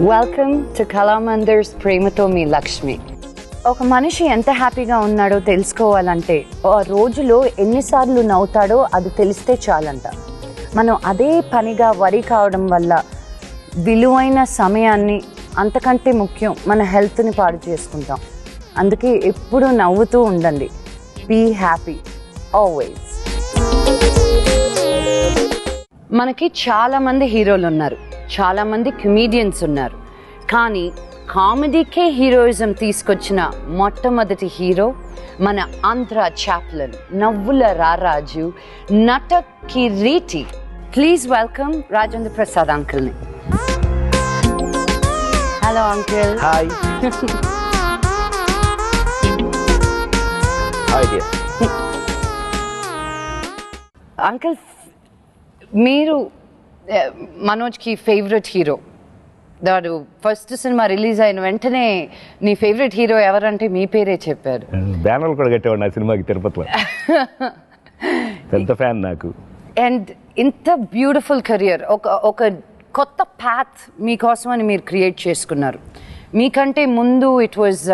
Welcome to కళామందిర్స్ ప్రేమతో మీ లక్ష్మి ఒక మనిషి ఎంత హ్యాపీగా ఉన్నాడో తెలుసుకోవాలంటే ఆ రోజులో ఎన్నిసార్లు నవ్వుతాడో అది తెలిస్తే చాలంట మనం అదే పనిగా వరి కావడం వల్ల విలువైన సమయాన్ని అంతకంటే ముఖ్యం మన హెల్త్ని పాడు చేసుకుంటాం అందుకే ఎప్పుడు నవ్వుతూ ఉండండి బీ హ్యాపీ ఆల్వేస్ మనకి చాలా మంది హీరోలు ఉన్నారు చాలా మంది కమీడియన్స్ ఉన్నారు కానీ కామెడీకే హీరోయిజం తీసుకొచ్చిన మొట్టమొదటి హీరో మన ఆంధ్ర చాప్లన్ నవ్వుల రారాజు నట కిరీటి ప్లీజ్ వెల్కమ్ రాజేంద్ర ప్రసాద్ అంకుల్ని hello uncle hi hi dear uncle మీరు ఆ, మనోజ్కి ఫేవరెట్ హీరో వాడు ఫస్ట్ సినిమా రిలీజ్ అయిన వెంటనే నీ ఫేవరెట్ హీరో ఎవరంటే మీ పేరే చెప్పారు బ్యానర్లు కూడా కట్టేవాడు నా సినిమాకి తిరుపతిలో పెద్ద ఫ్యాన్ నాకు అండ్ ఇంత బ్యూటిఫుల్ కెరియర్ ఒక ఒక కొత్త పాత్ మీకోసమని మీరు క్రియేట్ చేసుకున్నారు మీకంటే ముందు it was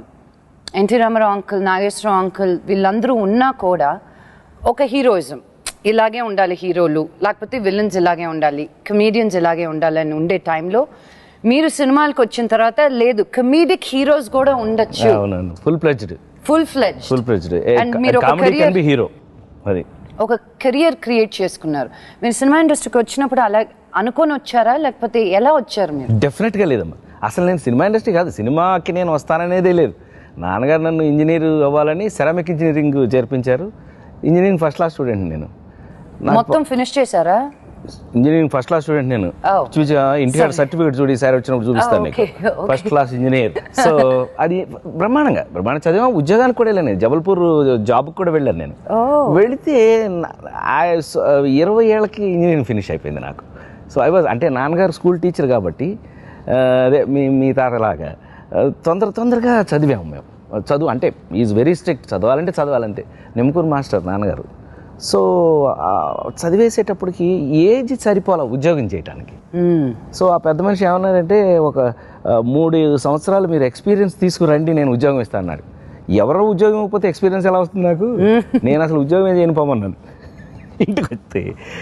NT Rama Rao uncle Nageswara Rao uncle వీళ్ళందరూ ఉన్నా కూడా ఒక హీరోయిజం ఇలాగే ఉండాలి హీరోలు లేకపోతే విలన్స్ ఇలాగే ఉండాలి కమీడియన్స్ ఇలాగే ఉండాలి అని ఉండే టైంలో మీరు సినిమాలకు వచ్చిన తర్వాత లేదు కమీడిక్ హీరోస్ కూడా ఉండొచ్చు అవునవును full pledged full fledge full pledged And మీరు ఒక comedy career- can be hero అది ఒక కెరియర్ క్రియేట్ చేసుకున్నారు మీరు సినిమా ఇండస్ట్రీకి వచ్చినప్పుడు అలా అనుకొని వచ్చారా లేకపోతే ఎలా వచ్చారు మీరు డెఫినెట్గా లేదమ్మా అసలు నేను సినిమా ఇండస్ట్రీ కాదు సినిమాకి నేను వస్తాననేదే లేదు నాన్నగారు నన్ను ఇంజనీర్ అవ్వాలని సెరామిక్ ఇంజనీరింగ్ చేర్పించారు ఇంజనీరింగ్ ఫస్ట్ క్లాస్ స్టూడెంట్ నేను నాకు మొత్తం ఫినిష్ చేశారా ఇంజనీరింగ్ ఫస్ట్ క్లాస్ స్టూడెంట్ నేను Oh. చూసి ఇంటికాడ సర్టిఫికేట్ చూడి సార్ వచ్చినప్పుడు చూపిస్తాను Oh, నీకు okay, okay. First class engineer so అది బ్రహ్మాండంగా బ్రహ్మాండం చదివా ఉద్యోగానికి కూడా వెళ్ళాను నేను జబల్పూర్ జాబ్కి కూడా వెళ్ళాను నేను Oh. వెళితే నా- ఆ స- ఇరవై ఏళ్ళకి ఇంజనీరింగ్ ఫినిష్ అయిపోయింది నాకు సో ఐ వాజ్ అంటే నాన్నగారు స్కూల్ టీచర్ కాబట్టి ఆ, అదే మీ మీ తాతలాగా ఆ, తొందర తొందరగా చదివాము మేము చదువు అంటే ఈజ్ వెరీ స్ట్రిక్ట్ చదవాలంటే చదవాలంతే నిమ్మకూరు మాస్టర్ నాన్నగారు సో ఆ, చదివేసేటప్పటికి ఏజ్ సరిపోలే ఉద్యోగం చేయడానికి మ్మ్. సో ఆ పెద్ద మనిషి ఏమన్నారంటే ఒక ఆ, మూడు సంవత్సరాలు మీరు ఎక్స్పీరియన్స్ తీసుకురండి నేను ఉద్యోగం ఇస్తాను అన్నాడు ఎవరో ఉద్యోగం ఇవ్వకపోతే ఎక్స్పీరియన్స్ ఎలా వస్తుంది నాకు నేను అసలు ఉద్యోగం చేయను పోమన్నాను ఇంటికి వస్తే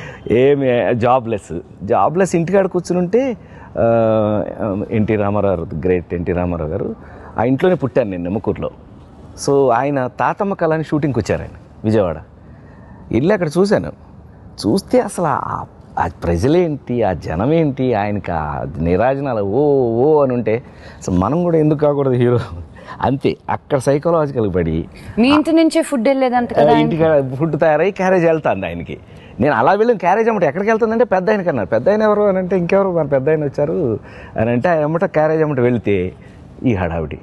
ఏమి జాబ్లెస్ జాబ్లెస్ ఇంటికాడ కూర్చుని ఉంటే ఆ, ఎన్టీ రామారావు గ్రేట్ ఎన్టీ రామారావు గారు ఆ ఇంట్లోనే పుట్టాను నేను నిమ్మకూరులో సో ఆయన తాతమ్మ కళని షూటింగ్కి వచ్చారు ఆయన విజయవాడ వెళ్ళి అక్కడ చూశాను చూస్తే అసలు ఆ- ఆ ప్రజలేంటి ఆ జనం ఏంటి ఆయనకి ఆ నిరాజనాలు ఓ ఓ అని ఉంటే అసలు మనం కూడా ఎందుకు కాకూడదు హీరో అంతే అక్కడ సైకలాజికల్ పడి మీ ఇంటి నుంచే ఫుడ్ వెళ్ళేదంట కదా ఆయన? ఇంటికి ఫుడ్ తయారై క్యారేజ్ వెళ్తాంది ఆయనకి నేను అలా వెళ్ళిన క్యారేజ్ అమ్మట ఎక్కడికి వెళ్తుందంటే పెద్ద ఆయనకి అన్నారు పెద్ద ఆయన ఎవరు అని అంటే ఇంకెవరు మన పెద్ద ఆయన వచ్చారు అని అంటే ఆయన అమ్మట క్యారేజ్ అమ్మట వెళ్తే ఈ హడావిడి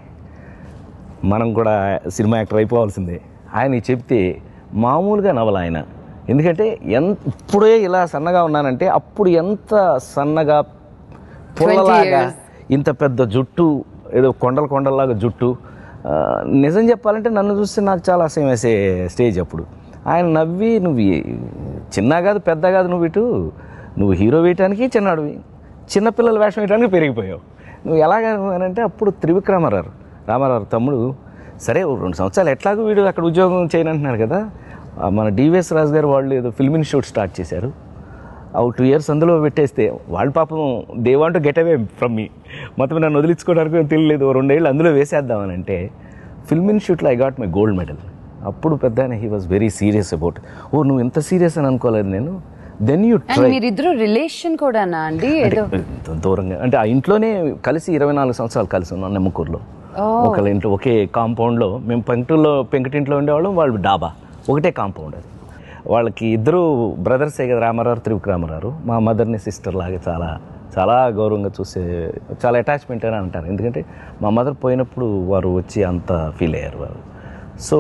మనం కూడా సినిమా యాక్టర్ అయిపోవాల్సిందే ఆయన చెప్తే మామూలుగా నవల ఆయన ఎందుకంటే ఎంత ఇప్పుడే ఇలా సన్నగా ఉన్నానంటే అప్పుడు ఎంత సన్నగా పుల్లలాగా years. ఇంత పెద్ద జుట్టు ఏదో కొండల కొండల్లాగా జుట్టు ఆ, నిజం చెప్పాలంటే నన్ను చూస్తే నాకు చాలా అసహ్యం వేసే స్టేజ్ అప్పుడు ఆయన నవ్వి నువ్వు ఏ- చిన్న కాదు పెద్ద కాదు నువ్వు ఇటు నువ్వు హీరో వేయటానికి చిన్నాడివి చిన్నపిల్లల వేషం వేయడానికి పెరిగిపోయావు నువ్వు ఎలాగ అని అంటే అప్పుడు త్రివిక్రమారావు రామారావు తమ్ముడు సరే ఓ రెండు సంవత్సరాలు ఎట్లాగో వీడు అక్కడ ఉద్యోగం చేయనంటున్నారు కదా ఆ, మన డివిఎస్ రాజు గారు వాళ్ళు ఏదో ఫిల్మ్ ఇన్స్టిట్యూట్ స్టార్ట్ చేశారు అవి టూ ఇయర్స్ అందులో పెట్టేస్తే వాళ్ళు పాపం they want get away from me మొత్తం నన్ను వదిలించుకోవడానికి ఏం తెలియలేదు ఓ రెండేళ్ళు అందులో వేసేద్దామని అంటే ఫిల్మ్ ఇన్స్టిట్యూట్లో I got my gold medal అప్పుడు పెద్ద ఆయన he was very serious about ఓ నువ్వు ఇంత సీరియస్ అని అనుకోలేదు నేను దెన్ యూ అండ్ ట్రై మీరిద్దరు రిలేషన్ కూడానా అండి ఏదో దూరంగా అంటే ఆ ఇంట్లోనే కలిసి ఇరవై నాలుగు సంవత్సరాలు కలిసి ఉన్నాం నెమ్మకూరులో ఒకళ్ళ ఇంట్లో ఒకే కాంపౌండ్లో మేము పెంకుటిలో పెంకుటింట్లో ఉండేవాళ్ళం వాళ్ళు డాబా ఒకటే కాంపౌండ్ అది వాళ్ళకి ఇద్దరు బ్రదర్సే కదా రామారావు త్రివిక్రామారావు మా మదర్ని సిస్టర్ లాగా చాలా చాలా గౌరవంగా చూసే చాలా అటాచ్మెంట్ అని అంటారు ఎందుకంటే మా మదర్ పోయినప్పుడు వారు వచ్చి అంత ఫీల్ అయ్యారు వారు సో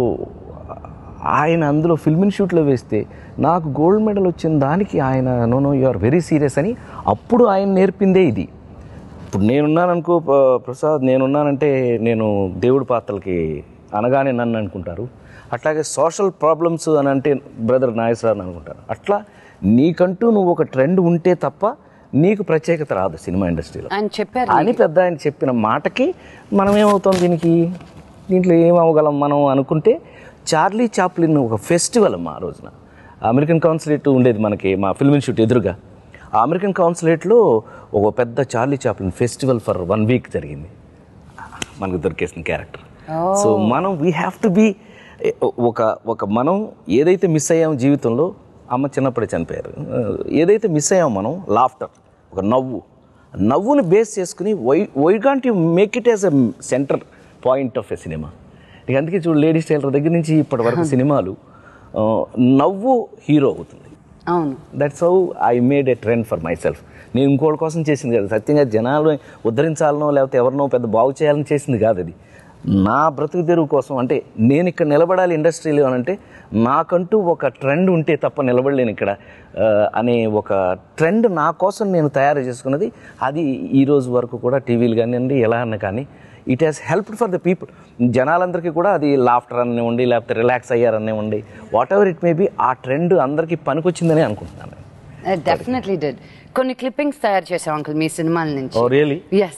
ఆయన అందులో ఫిల్మ్ ఇన్స్టిట్యూట్లో వేస్తే నాకు గోల్డ్ మెడల్ వచ్చిన దానికి ఆయన no no you are very serious అని అప్పుడు ఆయన నేర్పిందే ఇది ఇప్పుడు నేనున్నాను అనుకో ప- ప్రసాద్ నేనున్నానంటే నేను దేవుడి పాత్రలకి అనగానే నన్ను అనుకుంటారు అట్లాగే సోషల్ ప్రాబ్లమ్స్ అని అంటే బ్రదర్ నాగేశ్వరరావు అనుకుంటారు అట్లా నీకంటూ నువ్వు ఒక ట్రెండ్ ఉంటే తప్ప నీకు ప్రత్యేకత రాదు సినిమా ఇండస్ట్రీలో ఆయన చెప్పారు అని పెద్ద ఆయన చెప్పిన మాటకి మనం ఏమవుతాం దీనికి దీంట్లో ఏం అవ్వగలం మనం అనుకుంటే చార్లీ చాప్లిన్ ఒక ఫెస్టివల్ అమ్మా ఆ రోజున అమెరికన్ కాన్సులేట్ ఉండేది మనకి మా ఫిల్మ్ ఇన్స్టిట్యూట్ ఎదురుగా ఆ అమెరికన్ కాన్సులేట్లో ఒక పెద్ద Charlie Chaplin festival for one week జరిగింది మనకు దొరికేసిన క్యారెక్టర్ సో మనం వీ హ్యావ్ టు బీ ఒక ఒక మనం ఏదైతే మిస్ అయ్యాం జీవితంలో అమ్మ చిన్నప్పుడే చనిపోయారు ఏదైతే మిస్ అయ్యాం మనం లాఫ్టర్ ఒక నవ్వు నవ్వుని బేస్ చేసుకుని why why can't you make it as a centre point of a cinema ఇక అందుకే చూడు లేడీస్ టైలర్ దగ్గర నుంచి ఇప్పటి వరకు సినిమాలు ఆ, నవ్వు హీరో అవుతుంది అవును that's how I made a trend for myself నేను ఇంకోటి కోసం చేసింది కాదు సత్యంగా జనాలు ఉద్ధరించాలనో లేకపోతే ఎవరినో పెద్ద బాగు చేయాలని చేసింది కాదు అది నా బ్రతుకు తెరువు కోసం అంటే నేను ఇక్కడ నిలబడాలి ఇండస్ట్రీలో అని అంటే నాకంటూ ఒక ట్రెండ్ ఉంటే తప్ప నిలబడలేను ఇక్కడ ఆ, అనే ఒక ట్రెండ్ నా కోసం నేను తయారు చేసుకున్నది అది ఈ రోజు వరకు కూడా టీవీలు కానివ్వండి ఎలా అన్న కానీ it has helped for the people జనాలందరికీ కూడా అది లాఫ్టర్ అనివ్వండి లేకపోతే రిలాక్స్ అయ్యారనివ్వండి whatever it may be ఆ ట్రెండ్ అందరికీ పనికొచ్చిందని అనుకుంటున్నాను డెఫినెట్లీ డెడ్ కొన్ని క్లిప్పింగ్స్ తయారు చేసాం అంకుల్ మీ సినిమాల నుంచి ఓ రియలీ ఎస్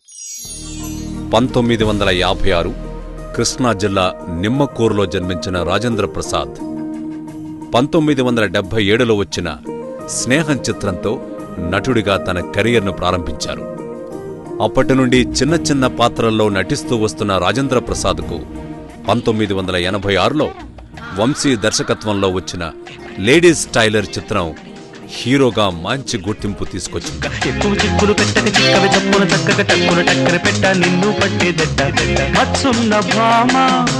పంతొమ్మిది వందల యాభై ఆరు కృష్ణా జిల్లా నిమ్మకూరులో జన్మించిన రాజేంద్ర ప్రసాద్ పంతొమ్మిది వందల డెబ్బై ఏడులో వచ్చిన స్నేహం చిత్రంతో నటుడిగా తన కెరియర్ను ప్రారంభించారు అప్పటి నుండి చిన్న చిన్న పాత్రల్లో నటిస్తూ వస్తున్న రాజేంద్ర ప్రసాద్కు పంతొమ్మిది వందల ఎనభై ఆరులో వంశీ దర్శకత్వంలో వచ్చిన లేడీస్ టైలర్ చిత్రం హీరోగా మంచి గుర్తింపు తీసుకొచ్చింది ఎక్కువ చిక్కులు పెట్టక చిక్కవి తప్పున చక్కగా టక్కున టక్కర పెట్ట నిన్ను పట్టేదెట్ట మత్సున్న భామ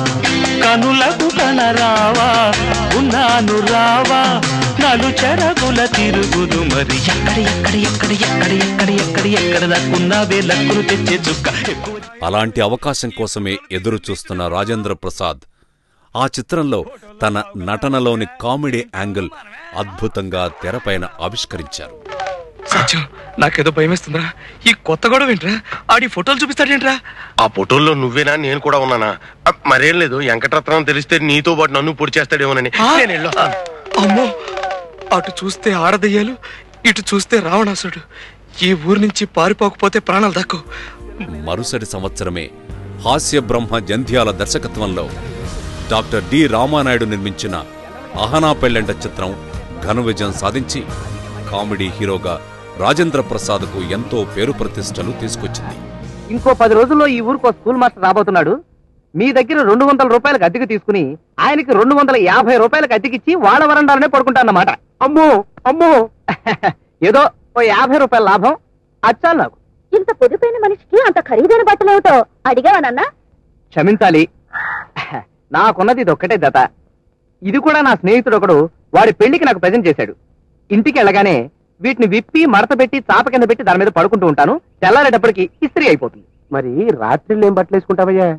కనులకు కనరావా ఉన్నాను రావా నలు చెరగుల తిరుగుదు మరి ఎక్కడ ఎక్కడ ఎక్కడ ఎక్కడ ఎక్కడ ఎక్కడ ఎక్కడ దక్కున్నావే లక్కును తెచ్చే చుక్క ఎక్కువ అలాంటి అవకాశం కోసమే ఎదురు చూస్తున్న రాజేంద్ర ప్రసాద్ ఆ చిత్రంలో తన నటనలోని కామెడీ యాంగిల్ అద్భుతంగా తెరపైన ఆవిష్కరించారు సత్యం నాకేదో భయం వేస్తుందిరా ఈ కొత్త గొడవ ఏంట్రా ఆడి ఫోటోలు చూపిస్తాడేంట్రా ఆ ఫోటోల్లో నువ్వేనా నేను కూడా ఉన్నానా అ, మరేం లేదు వెంకటరత్నం తెలిస్తే నీతో పాటు నన్ను పొడి చేస్తాడేమోనని నేను వెళ్ళొస్తాను. అమ్మో అటు చూస్తే ఆడదయ్యాలు ఇటు చూస్తే రావణాసుడు ఈ ఊరు నుంచి పారిపోకపోతే ప్రాణాలు దక్కు మరుసటి సంవత్సరమే హాస్య బ్రహ్మ జంధ్యాల దర్శకత్వంలో డాక్టర్ డి రామానాయుడు నిర్మించిన అహనా పెళ్ళంట చిత్రం ఘన విజయం సాధించి కామెడీ హీరోగా రాజేంద్ర ప్రసాద్కు ఎంతో పేరు ప్రతిష్టలు తీసుకొచ్చింది ఇంకో పది రోజుల్లో ఈ ఊరికి స్కూల్ మాస్టర్ రాబోతున్నాడు మీ దగ్గర రెండు వందల రూపాయలకు అద్దెకు తీసుకుని ఆయనకి రెండు వందల యాభై రూపాయలకు అద్దెకిచ్చి వాళ్ళ వరండాలోనే పడుకుంటానన్నమాట అమ్మో అమ్మో ఏదో ఓ యాభై రూపాయల లాభం అచ్చాలి నాకు ఇంత పొదుపైన మనిషికి అంత ఖరీదైన బట్టలేమిటో అడిగావా నాన్న క్షమించాలి నాకున్నది ఇది ఒక్కటే దత ఇది కూడా నా స్నేహితుడు ఒకడు వాడి పెళ్లికి నాకు ప్రజెంట్ చేశాడు ఇంటికి వెళ్ళగానే వీటిని విప్పి మడత పెట్టి చాప కింద పెట్టి దాని మీద పడుకుంటూ ఉంటాను తెల్లారేటప్పటికి ఇస్త్రీ అయిపోతుంది మరి రాత్రిళ్ళు ఏం బట్టలు వేసుకుంటావయ్యా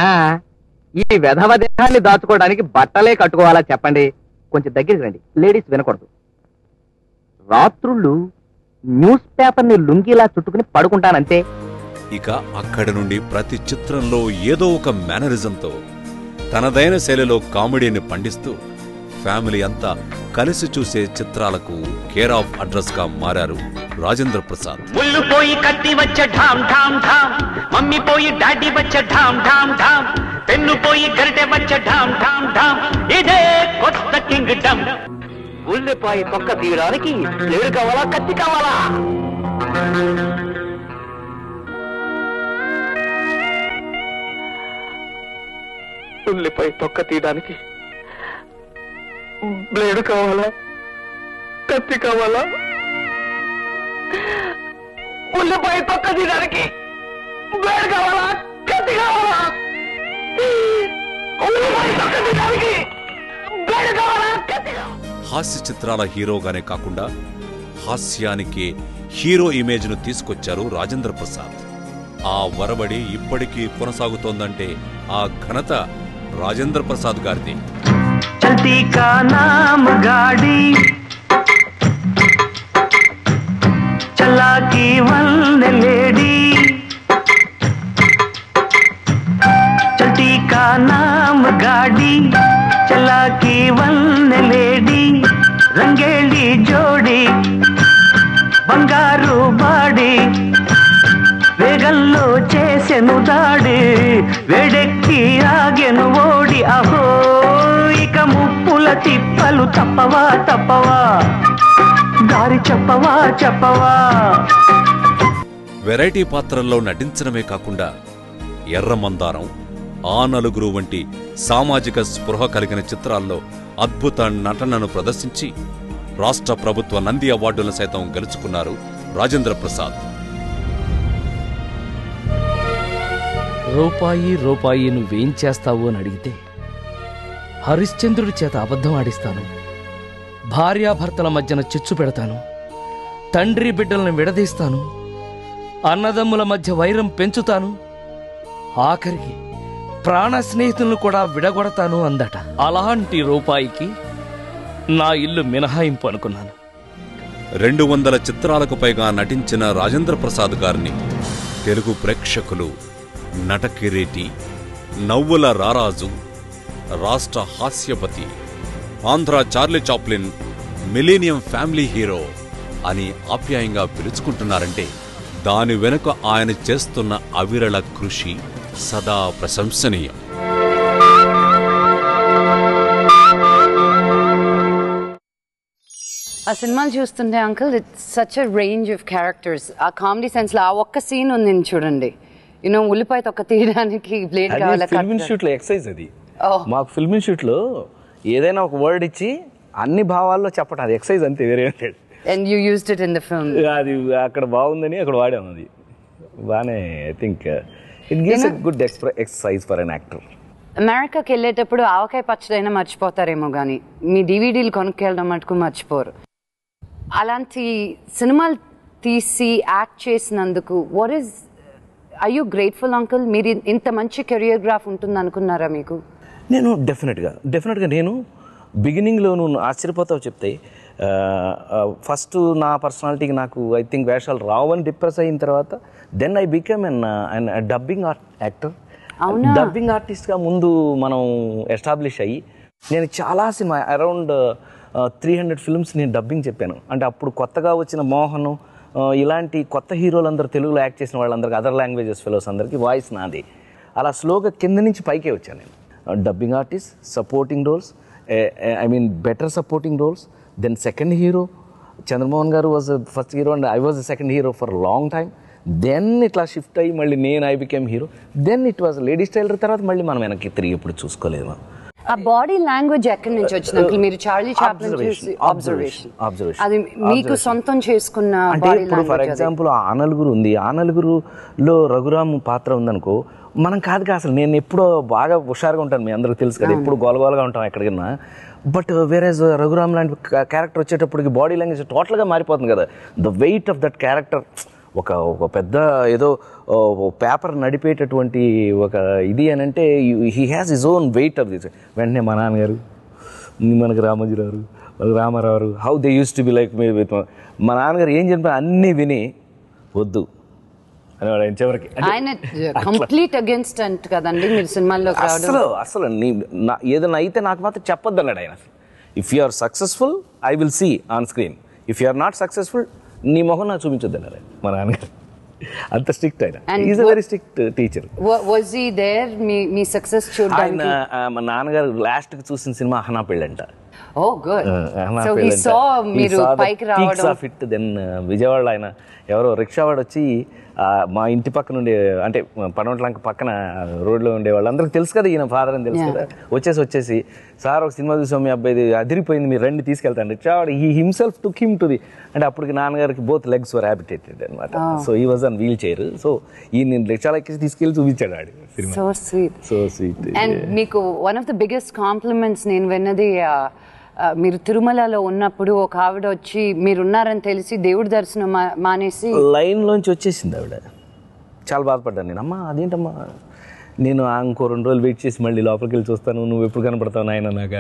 ఈ వెధవ దేహాన్ని దాచుకోవడానికి బట్టలే కట్టుకోవాలా చెప్పండి కొంచెం దగ్గరికి రండి లేడీస్ వినకూడదు రాత్రుళ్ళు న్యూస్ పేపర్ ని లుంగిలా చుట్టుకుని పడుకుంటానంతే ఇక అక్కడి నుండి ప్రతి చిత్రంలో ఏదో ఒక మేనరిజంతో తనదైన శైలిలో కామెడీని పండిస్తూ ఫ్యామిలీ అంతా కలిసి చూసే చిత్రాలకు కేర్ ఆఫ్ అడ్రస్ గా మారారు రాజేంద్ర ప్రసాద్ ముళ్ళు పోయి కత్తి వచ్చే ఢామ్ ఢామ్ ఢామ్ మమ్మీ పోయి డాడీ వచ్చే ఢామ్ ఢామ్ ఢామ్ పెన్ను పోయి గరిటె వచ్చే ఢామ్ ఢామ్ ఢామ్ ఇదే కొత్త కింగ్ డమ్ ఉల్లిపాయ తొక్క తీయడానికి లేడు కావాలా కత్తి కావాలా ఉల్లిపాయ తొక్క తీయడానికి బ్లేడు కావాలా కత్తి కావాలా ఉల్లిపాయ తొక్క తీయడానికి బ్లేడు కావాలా కత్తి కావాలా ఉల్లిపాయ తొక్క తీయడానికి బ్లేడు కావాలా కత్తి కావాలా హాస్య చిత్రాల హీరోగానే కాకుండా హాస్యానికి హీరో ఇమేజ్ను తీసుకొచ్చారు రాజేంద్ర ప్రసాద్ ఆ వరబడి ఇప్పటికీ కొనసాగుతోందంటే ఆ ఘనత రాజేంద్ర ప్రసాద్ గారిది चलती का नाम गाड़ी चला की वन लेडी चलती का नाम गाड़ी चला की वन लेडी రంగేళి జోడి బంగారు వచ్చెను దాడి వేడెక్కి ఆగెను ఓడి అహో ఇక ముప్పుల తిప్పలు తప్పవా తప్పవా దారి చెప్పవా చెప్పవా వెరైటీ పాత్రల్లో నటించడమే కాకుండా ఎర్రమందారం ఆ నలుగురు వంటి సామాజిక స్పృహ కలిగిన చిత్రాల్లో అద్భుత నటనను ప్రదర్శించి రాష్ట్ర ప్రభుత్వ నంది అవార్డులను సైతం గెలుచుకున్నారు రాజేంద్ర ప్రసాద్ రూపాయి రూపాయి నువ్వేం చేస్తావు అని అడిగితే హరిశ్చంద్రుడి చేత అబద్ధం ఆడిస్తాను భార్యాభర్తల మధ్యన చిచ్చు పెడతాను తండ్రి బిడ్డలను విడదీస్తాను అన్నదమ్ముల మధ్య వైరం పెంచుతాను ఆఖరికి ప్రాణ స్నేహితులను కూడా విడగొడతాను అందట అలాంటి రూపాయికి నా ఇల్లు మినహాయింపు అనుకున్నాను రెండు వందల చిత్రాలకు పైగా నటించిన రాజేంద్ర ప్రసాద్ గారిని తెలుగు ప్రేక్షకులు నటకిరీటి నవ్వుల రారాజు రాష్ట్ర హాస్యపతి Andhra Charlie Chaplin millennium family hero అని ఆప్యాయంగా పిలుచుకుంటున్నారంటే దాని వెనుక ఆయన చేస్తున్న అవిరళ కృషి సదా ప్రశంసనీయం ఆ సినిమాలు చూస్తుంటే uncle it's such a range of characters ఆ కామెడీ సెన్స్ లో ఆ ఒక్క సీన్ ఉంది చూడండి యూనో ఉల్లిపాయ తొక్క తీయడానికి బ్లేడ్ అది కావాలి ఫిల్మ్ ఇన్స్టిట్యూట్ లో ఎక్సైజ్ అది Oh. మాకు ఫిల్మ్ ఇన్స్టిట్యూట్ లో ఏదైనా ఒక వర్డ్ ఇచ్చి అన్ని భావాల్లో చెప్పటం అది ఎక్సైజ్ అంతే వేరే ఏం లేదు. And you used it in the film అది అక్కడ బాగుందని అక్కడ వాడాము అది బాగానే I think it gives good exercise for an actor అమెరికాకి వెళ్ళేటప్పుడు ఆవకాయ పచ్చడైనా మర్చిపోతారేమో కానీ మీ డివిడీలు కొనుక్కెళ్ళడం మటుకు మర్చిపోరు అలాంటి సినిమాలు తీసి యాక్ట్ చేసినందుకు what is I you grateful uncle మీరు ఇన్- ఇంత మంచి కెరియర్గ్రాఫ్ ఉంటుంది అనుకున్నారా మీకు నేను డెఫినెట్గా డెఫినెట్గా నేను బిగినింగ్లో నువ్వు ఆశ్చర్యపోతావు చెప్తే ఫస్ట్ నా పర్సనాలిటీకి నాకు ఐ థింక్ వేషాలు రావని డిప్రెస్ అయిన తర్వాత then I become an and dubbing art actor అవునా? డబ్బింగ్ ఆర్టిస్ట్గా ముందు మనం ఎస్టాబ్లిష్ అయ్యి నేను చాలా cinema around three hundred films నేను డబ్బింగ్ చెప్పాను అంటే అప్పుడు కొత్తగా వచ్చిన మోహన్ ఆ, ఇలాంటి కొత్త హీరోలందరూ తెలుగులో యాక్ట్ చేసిన వాళ్ళందరికీ అదర్ లాంగ్వేజెస్ ఫెలోస్ అందరికీ వాయిస్ నాది అలా స్లోగా కింద నుంచి పైకే వచ్చాను నేను dubbing artist supporting roles I mean better supporting roles then second hero Chandramohan garu was first hero and I was second hero for long time then ఇట్లా షిఫ్ట్ అయ్యి మళ్ళీ నేను I became hero then it was Ladies Tailor తర్వాత మళ్ళీ మనం వెనక్కి తిరిగి ఎప్పుడు చూసుకోలేదు మనం ఆ బాడీ లాంగ్వేజ్ ఎక్కడి నుంచి వచ్చింది అంకుల్ మీరు చార్లీ చాప్లిన్ Observation, చూసి observation, అబ్జర్వేషన్ observation, అది మీకు observation. సొంతం చేసుకున్న అంటే బాడీ ఇప్పుడు ఫర్ లాంగ్వేజ్ ఎగ్జాంపుల్ ఆ నలుగురు ఉంది ఆ నలుగురులో రఘురామ్ పాత్ర ఉందనుకో మనం కాదు కదా అసలు నేను ఎప్పుడో బాగా హుషారుగా ఉంటాను మీ అందరికి తెలుసు కదా ఎప్పుడు గోలగోలగా ఉంటాం ఎక్కడికన్నా బట్ వేరే రఘురామ్ లాంటి క్యారెక్టర్ వచ్చేటప్పటికి బాడీ లాంగ్వేజ్ టోటల్గా మారిపోతుంది కదా the weight of that character ఒక ఒక పెద్ద ఏదో పేపర్ నడిపేటటువంటి ఒక ఇది అని అంటే he has his own weight of this వెంటనే మా నాన్నగారు మనకి రామోజీరావు మనకి Rama Rao how they use to be like me with మా నాన్నగారు ఏం చెప్పినా అన్నీ విని వద్దు అనేవాడు ఆయన చివరికి అంటే ఆయన కంప్లీట్ అగేన్స్ట్ అంట కదండి మీరు సినిమాల్లోకి రావడం అసలు అసలు నీ నా ఏదైనా అయితే నాకు మాత్రం చెప్పొద్దు అన్నాడు ఆయన if you are successful I will see on screen if you are not successful నీ మొహం నాకు చూపించొద్దు అన్నారు ఆయన, మా నాన్నగారు అంత స్ట్రిక్ట్ ఆయన And is a what- very strict teacher was ఈ దేర్ మీ మీ సక్సెస్ ఆయన చూడడానికి ఆ, మా నాన్నగారు లాస్ట్కి చూసిన cinema Ahana Pellanta oh good so he saw మీరు పైకి రావడం ఆఫ్ ఇట్ దెన్ విజయవాడలో ఆయన ఎవరో రిక్షా వాడు వచ్చి ఆ, మా ఇంటి పక్కన ఉండే అంటే పడవట్లంక పక్కన రోడ్లో ఉండే వాళ్ళందరికీ తెలుసు కదా ఈయన ఫాదర్ అని తెలుసు కదా వచ్చేసి వచ్చేసి సార్ ఒక సినిమా చూసాం మీ అబ్బాయిది అదిరిపోయింది మీరు రండి తీసుకెళ్తాను రిక్షా వాడు ఈ himself took him to the అంటే అప్పటికి నాన్నగారికి బోత్ లెగ్స్ వర్ హ్యాబిటేటెడ్ అనమాట సో ఈ was an wheelchair so ఈ నేను రిక్షాలో ఎక్కి తీసుకెళ్ళి చూపించాడు ఆడు cinema so sweet so sweet and మీకు one of the biggest compliments నేను విన్నది ఆ, ఆ, మీరు తిరుమలలో ఉన్నప్పుడు ఒక ఆవిడ వచ్చి మీరున్నారని తెలిసి దేవుడి దర్శనం మా- మానేసి లైన్లోంచి వచ్చేసింది ఆవిడ చాలా బాధపడ్డాను నేను అమ్మా అదేంటమ్మా నేను ఆ ఇంకో రెండు రోజులు వెయిట్ చేసి మళ్ళీ లోపలికి వెళ్ళి చూస్తాను నువ్వు ఎప్పుడు కనపడతావు నాయన నాకు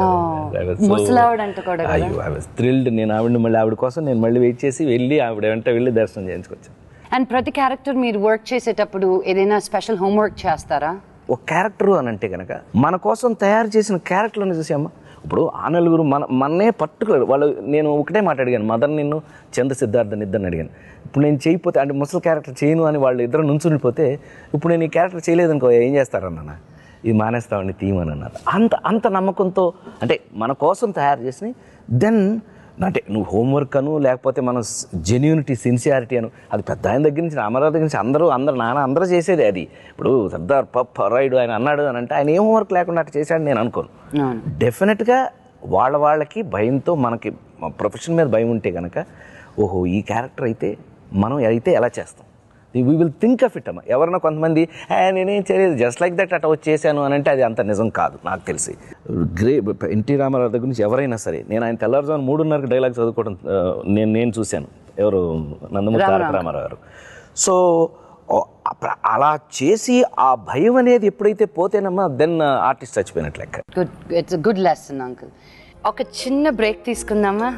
ముసలావిడంట కూడా కదా. అయ్యో ఐ వాజ్ థ్రిల్డ్ నేను ఆవిడ మళ్ళీ ఆవిడ కోసం నేను మళ్ళీ వెయిట్ చేసి వెళ్ళి ఆవిడ వెంట వెళ్ళి దర్శనం చేయించుకొచ్చాను అండ్ ప్రతి క్యారెక్టర్ మీరు వర్క్ చేసేటప్పుడు ఏదైనా స్పెషల్ హోంవర్క్ చేస్తారా ఒక క్యారెక్టర్ అని అంటే కనుక మన కోసం తయారు చేసిన క్యారెక్టర్ని చూసి అమ్మ ఇప్పుడు ఆ నలుగురు మన మన్నే పర్టికులర్ వాళ్ళు నేను ఒకటే మాట అడిగాను మదర్ నిన్ను చంద్ర సిద్ధార్థని ఇద్దరిని అడిగాను ఇప్పుడు నేను చేయకపోతే అంటే ముసలి క్యారెక్టర్ చేయను అని వాళ్ళు ఇద్దరు నుంచుండిపోతే ఇప్పుడు నేను ఈ క్యారెక్టర్ చేయలేదనుకో ఏం చేస్తారన్నా ఇది మానేస్తామని తీయమని అన్నారు అంత అంత నమ్మకంతో అంటే మన కోసం తయారు చేసి దెన్ అంటే నువ్వు హోంవర్క్ అను లేకపోతే మన జెన్యూనిటీ సిన్సియారిటీ అను అది పెద్ద ఆయన దగ్గర నుంచి రామారావు దగ్గర నుంచి అందరూ అందరు నాన్న అందరూ చేసేది అది ఇప్పుడు సర్దార్ పప్ రైడు ఆయన అన్నాడు అని అంటే ఆయన ఏం హోంవర్క్ లేకుండా అట్లా చేశాడు నేను అనుకోను అవును డెఫినెట్గా వాళ్ళ వాళ్ళకి భయంతో మనకి ప్రొఫెషన్ మీద భయం ఉంటే కనుక ఓహో ఈ క్యారెక్టర్ అయితే మనం అయితే ఎలా చేస్తాం we will think of it అమ్మ ఎవరైనా కొంతమంది "ఏ, నేనేం చేయలేదు జస్ట్ లైక్ దట్ అట్లా వచ్చేసాను అని అంటే అది అంత నిజం కాదు నాకు తెలిసి గ్రే ఎన్టీ రామారావు దగ్గర నుంచి ఎవరైనా సరే నేను ఆయన తెల్లారుజామున మూడున్నరకు డైలాగ్ చదువుకోవడం ఆ, నేను నేను చూశాను ఎవరు నందమూరి తారక రామారావు గారు సో ఓ, అప్ర- అలా చేసి ఆ భయం అనేది ఎప్పుడైతే పోతేనమ్మా దెన్ ఆర్టిస్ట్ చచ్చిపోయినట్లు లెక్క good it's good lesson uncle ఒక చిన్న బ్రేక్ తీసుకుందామా